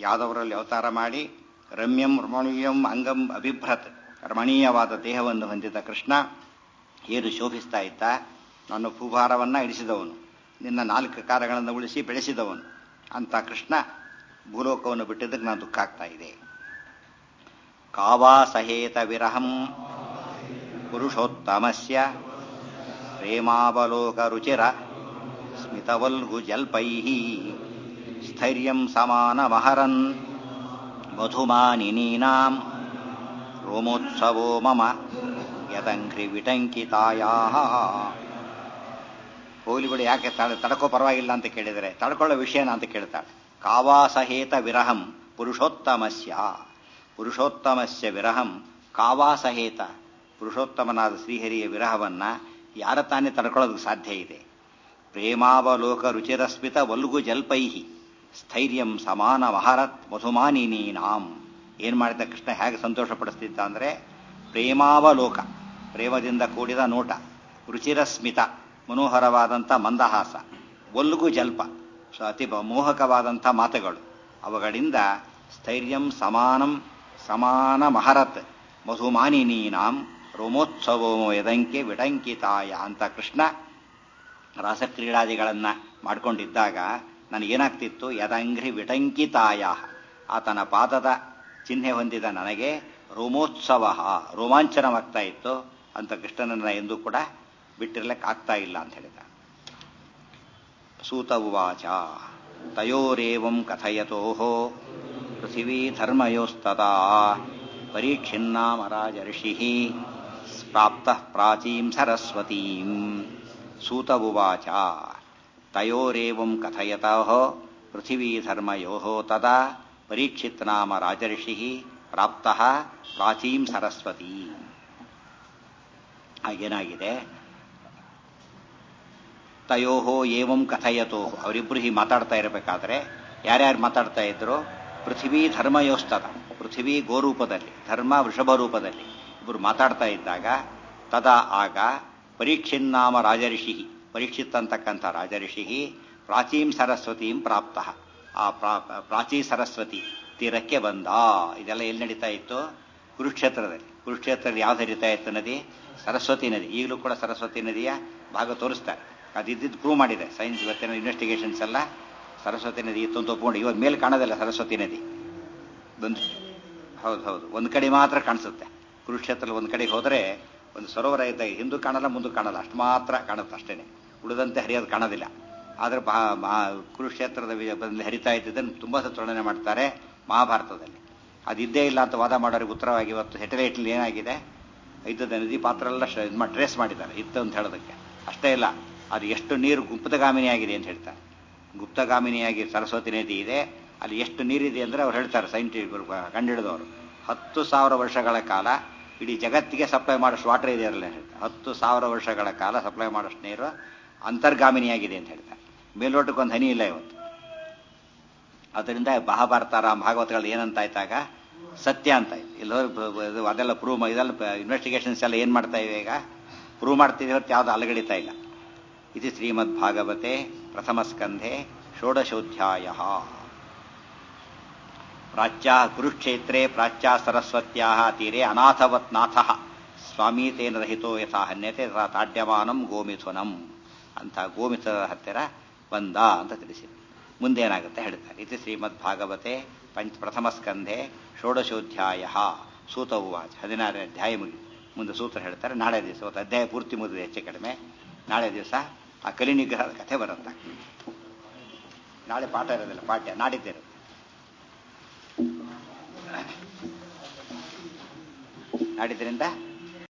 ಯಾದವರಲ್ಲಿ ಅವತಾರ ಮಾಡಿ ರಮ್ಯಂ ರಮಣೀಯಂ ಅಂಗಂ ಅಭಿಭ್ರತ್ ರಮಣೀಯವಾದ ದೇಹವನ್ನು ಹೊಂದಿದ ಕೃಷ್ಣ ಏನು ಶೋಭಿಸ್ತಾ ಇದ್ದ ನನ್ನ ಭೂಭಾರವನ್ನ ಇಳಿಸಿದವನು ನಿನ್ನ ನಾಲ್ಕು ಕಾರ್ಯಗಳನ್ನು ಉಳಿಸಿ ಬೆಳೆಸಿದವನು ಅಂತ ಕೃಷ್ಣ ಭೂಲೋಕವನ್ನು ಬಿಟ್ಟಿದ್ದಕ್ಕೆ ನಾನು ದುಃಖ ಆಗ್ತಾ ಇದೆ ಕಾವಾ ಸಹೇತ ವಿರಹಂ ಪುರುಷೋತ್ತಮಸ್ಯ ಪ್ರೇಮಾವಲೋಕ ರುಚಿರ ಸ್ಮಿತವಲ್ಗು ಜಲ್ಪೈ ಸ್ಥೈರ್ಯಂ ಸಮಾನ ಮಹರನ್ ಮಧುಮಾನಿನೀನಾಂ ರೋಮೋತ್ಸವೋ ಮಮ ಯದಂಘ್ರಿ ವಿಟಂಕಿತಾಯಾ ಹೋಲಿಬಿಡಿ ಯಾಕೆ ತಡ- ತಡ್ಕೋ ಪರವಾಗಿಲ್ಲ ಅಂತ ಕೇಳಿದರೆ ತಡ್ಕೊಳ್ಳೋ ವಿಷಯನ ಅಂತ ಕೇಳ್ತಾಳೆ ಕಾವಾಸಹೇತ ವಿರಹಂ ಪುರುಷೋತ್ತಮಸ್ಯ ಪುರುಷೋತ್ತಮಸ್ಯ ವಿರಹಂ ಕಾವಾಸಹೇತ ಪುರುಷೋತ್ತಮನಾದ ಶ್ರೀಹರಿಯ ವಿರಹವನ್ನ ಯಾರ ತಾನೇ ತಡ್ಕೊಳ್ಳೋದಕ್ಕೆ ಸಾಧ್ಯ ಇದೆ ಪ್ರೇಮಾವಲೋಕ ರುಚಿರಸ್ಮಿತ ವಲ್ಗು ಜಲ್ಪೈಹಿ ಸ್ಥೈರ್ಯಂ ಸಮಾನ ಮಹಾರತ್ ಮಧುಮಾನಿನೀನಾಂ ಏನ್ ಮಾಡಿದ ಕೃಷ್ಣ ಹೇಗೆ ಸಂತೋಷ ಪಡಿಸ್ತಿದ್ದ ಅಂದ್ರೆ ಪ್ರೇಮಾವಲೋಕ ಪ್ರೇಮದಿಂದ ಕೂಡಿದ ನೋಟ ರುಚಿರಸ್ಮಿತ ಮನೋಹರವಾದಂಥ ಮಂದಹಾಸ ಒಲ್ಗು ಜಲ್ಪ ಸೊ ಅತಿ ಬ- ಮೋಹಕವಾದಂಥ ಮಾತುಗಳು ಅವುಗಳಿಂದ ಸ್ಥೈರ್ಯಂ ಸಮಾನಂ ಸಮಾನ ಮಹರತ್ ಮಧುಮಾನಿನೀನಾಂ ರೋಮೋತ್ಸವೋ ಯದಂಕೆ ವಿಡಂಕಿತಾಯ ಅಂತ ಕೃಷ್ಣ ರಾಸಕ್ರೀಡಾದಿಗಳನ್ನ ಮಾಡ್ಕೊಂಡಿದ್ದಾಗ ನನಗೇನಾಗ್ತಿತ್ತು ಯದಂಘ್ರಿ ವಿಟಂಕಿತಾಯ ಆತನ ಪಾದದ ಚಿಹ್ನೆ ಹೊಂದಿದ ನನಗೆ ರೋಮೋತ್ಸವ ರೋಮಾಂಚನವಾಗ್ತಾ ಇತ್ತು ಅಂತ ಕೃಷ್ಣನನ್ನ ಎಂದೂ ಕೂಡ ಬಿಟ್ಟಿರ್ಲಿಕ್ಕೆ ಆಗ್ತಾ ಇಲ್ಲ ಅಂತ ಹೇಳಿದ ಸೂತ ಉವಾಚ ತಯೋರೇವಂ ಕಥಯತೋ ಪೃಥಿವೀ ಧರ್ಮಯೋಸ್ತದಾ ಪರೀಕ್ಷಿನ್ನಾಮರಾಜ ಋಷಿ ಪ್ರಾಪ್ತ ಪ್ರಾಚೀಂ ಸರಸ್ವತೀಂ ಸೂತ ಉವಾಚ ತಯೋರೇವಂ ಕಥಯತಃ ಪೃಥಿವೀ ಧರ್ಮಯೋ ತದಾ ಪರೀಕ್ಷಿತ್ ನಾಮ ರಾಜರ್ಷಿ ಪ್ರಾಪ್ತ ಪ್ರಾಚೀಂ ಸರಸ್ವತೀ ಹಾಗೇನಾಗಿದೆ ತಯೋಹೋ ಏವಂ ಕಥಯತೋ ಅವರಿಬ್ಬರು ಹೀಗೆ ಮಾತಾಡ್ತಾ ಇರಬೇಕಾದ್ರೆ ಯಾರ್ಯಾರು ಮಾತಾಡ್ತಾ ಇದ್ರು ಪೃಥ್ವಿ ಧರ್ಮಯೋಸ್ತದ ಪೃಥ್ವಿ ಗೋರೂಪದಲ್ಲಿ ಧರ್ಮ ವೃಷಭ ರೂಪದಲ್ಲಿ ಇಬ್ಬರು ಮಾತಾಡ್ತಾ ಇದ್ದಾಗ ತದಾ ಆಗ ಪರೀಕ್ಷಿನ್ನಾಮ ರಾಜಋಷಿ ಪರೀಕ್ಷಿತ್ ಅಂತಕ್ಕಂಥ ರಾಜಋಷಿ ಪ್ರಾಚೀಂ ಸರಸ್ವತೀಂ ಪ್ರಾಪ್ತ ಆ ಪ್ರಾ- ಪ್ರಾಚೀ ಸರಸ್ವತಿ ತೀರಕ್ಕೆ ಬಂದ ಇದೆಲ್ಲ ಎಲ್ಲಿ ನಡೀತಾ ಇತ್ತು ಕುರುಕ್ಷೇತ್ರದಲ್ಲಿ ಕುರುಕ್ಷೇತ್ರದಲ್ಲಿ ಯಾವ್ದು ಹರಿತಾ ಇತ್ತು ನದಿ ಸರಸ್ವತಿ ನದಿ ಈಗಲೂ ಕೂಡ ಸರಸ್ವತಿ ನದಿಯ ಭಾಗ ತೋರಿಸ್ತಾರೆ ಅದಿದ್ದು ಪ್ರೂವ್ ಮಾಡಿದೆ ಸೈನ್ಸ್ ಇವತ್ತಿನ ಇನ್ವೆಸ್ಟಿಗೇಷನ್ಸ್ ಎಲ್ಲ ಸರಸ್ವತಿ ನದಿ ಇತ್ತು ಅಂತ ಒಪ್ಕೊಂಡು ಇವಾಗ ಮೇಲೆ ಕಾಣೋದಿಲ್ಲ ಸರಸ್ವತಿ ನದಿ ಒಂದು ಹೌದು ಹೌದು ಒಂದು ಕಡೆ ಮಾತ್ರ ಕಾಣಿಸುತ್ತೆ ಕುರುಕ್ಷೇತ್ರ ಒಂದು ಕಡೆಗೆ ಹೋದರೆ ಒಂದು ಸರೋವರ ಇದ್ದಾಗ ಹಿಂದೂ ಕಾಣಲ್ಲ ಮುಂದೆ ಕಾಣಲ್ಲ ಅಷ್ಟು ಮಾತ್ರ ಕಾಣುತ್ತೆ ಅಷ್ಟೇನೆ ಉಳಿದಂತೆ ಹರಿಯೋದು ಕಾಣೋದಿಲ್ಲ ಆದರೆ ಬಾ ಮಹಾ- ಕುರುಕ್ಷೇತ್ರದ ವಿ- ಬಂದು ಹರಿತಾ ಇದ್ದಿದ್ದನ್ನು ತುಂಬ ಸತ್ತು ವರ್ಣನೆ ಮಾಡ್ತಾರೆ ಮಹಾಭಾರತದಲ್ಲಿ ಅದಿದ್ದೇ ಇಲ್ಲ ಅಂತ ವಾದ ಮಾಡೋರಿಗೆ ಉತ್ತರವಾಗಿ ಇವತ್ತು ಹೆಟರೇಟ್ಲಿ ಏನಾಗಿದೆ ಇದ್ದದ ನದಿ ಪಾತ್ರ ಎಲ್ಲ ಶ- ಇದ್ ಮಾಡಿ ಟ್ರೇಸ್ ಮಾಡಿದ್ದಾರೆ ಇತ್ತು ಅಂತ ಹೇಳೋದಕ್ಕೆ ಅಷ್ಟೇ ಇಲ್ಲ ಅದು ಎಷ್ಟು ನೀರು ಗುಪ್ತಗಾಮಿನಿ ಆಗಿದೆ ಅಂತ ಹೇಳ್ತಾರೆ ಗುಪ್ತಗಾಮಿನಿಯಾಗಿ ಸರಸ್ವತಿ ನದಿ ಇದೆ ಅಲ್ಲಿ ಎಷ್ಟು ನೀರಿದೆ ಅಂದ್ರೆ ಅವ್ರು ಹೇಳ್ತಾರೆ ಸೈಂಟಿಫಿಕ್ ಕಂಡಿಡಿದವರು ಹತ್ತು ಸಾವಿರ ವರ್ಷಗಳ ಕಾಲ ಇಡೀ ಜಗತ್ತಿಗೆ ಸಪ್ಲೈ ಮಾಡೋಷ್ಟು ವಾಟರ್ ಇದೆ ಅಲ್ಲ ಹೇಳ್ತಾರೆ ಹತ್ತು ಸಾವಿರ ವರ್ಷಗಳ ಕಾಲ ಸಪ್ಲೈ ಮಾಡೋಷ್ಟು ನೀರು ಅಂತರ್ಗಾಮಿನಿಯಾಗಿದೆ ಅಂತ ಹೇಳ್ತಾರೆ ಮೇಲ್ನೋಟಕ್ಕೆ ಒಂದು ಹನಿ ಇಲ್ಲ ಇವತ್ತು ಅದರಿಂದ ಮಹಾಭಾರತ ರಾಮ ಭಾಗವತಗಳು ಏನಂತ ಆಯ್ತಾಗ ಸತ್ಯ ಅಂತ ಆಯ್ತು ಇಲ್ಲೋ ಅದೆಲ್ಲ ಪ್ರೂವ್ ಇದೆಲ್ಲ ಇನ್ವೆಸ್ಟಿಗೇಷನ್ಸ್ ಎಲ್ಲ ಏನು ಮಾಡ್ತಾ ಇವೆ ಈಗ ಪ್ರೂವ್ ಮಾಡ್ತಿದೆ ಹೊರತು ಯಾವುದು ಅಲಗಡಿತಾ ಇಲ್ಲ ಇದು ಶ್ರೀಮದ್ ಭಾಗವತೆ ಪ್ರಥಮ ಸ್ಕಂಧೆ ಷೋಡಶೋಧ್ಯಾಯ ಪ್ರಾಚ್ಯ ಕುರುಕ್ಷೇತ್ರೇ ಪ್ರಾಚ್ಯ ಸರಸ್ವತ್ಯಾ ತೀರೆ ಅನಾಥವತ್ ನಾಥ ಸ್ವಾಮಿ ತೇನ ರಹಿತೋ ಯಥಾ ಹನ್ಯತೆ ತಥಾ ತಾಡ್ಯಮಾನಂ ಗೋಮಿಥುನಂ ಅಂತ ಗೋಮಿಥುನ ಹತ್ತಿರ ಬಂದ ಅಂತ ತಿಳಿಸಿದೆ ಮುಂದೆ ಏನಾಗುತ್ತೆ ಹೇಳ್ತಾರೆ ಇದು ಶ್ರೀಮದ್ ಭಾಗವತೆ ಪಂಚ ಪ್ರಥಮ ಸ್ಕಂಧೆ ಷೋಡಶೋಧ್ಯಾಯ ಸೂತ ಉವಾಚ ಹದಿನಾರನೇ ಅಧ್ಯಾಯ ಮುಗಿ ಮುಂದೆ ಸೂತ್ರ ಹೇಳ್ತಾರೆ ನಾಳೆ ದಿವಸ ಇವತ್ತು ಅಧ್ಯಾಯ ಪೂರ್ತಿ ಮುಗಿದಿದೆ ಹೆಚ್ಚು ಕಡಿಮೆ ನಾಳೆ ದಿವಸ ಆ ಕಲಿನಿಗ್ರಹದ ಕಥೆ ಬರುತ್ತೆ ನಾಳೆ ಪಾಠ ಇರೋದಿಲ್ಲ ಪಾಠ್ಯ ನಾಡಿದ್ದಿರುತ್ತೆ ನಾಡಿದ್ರಿಂದ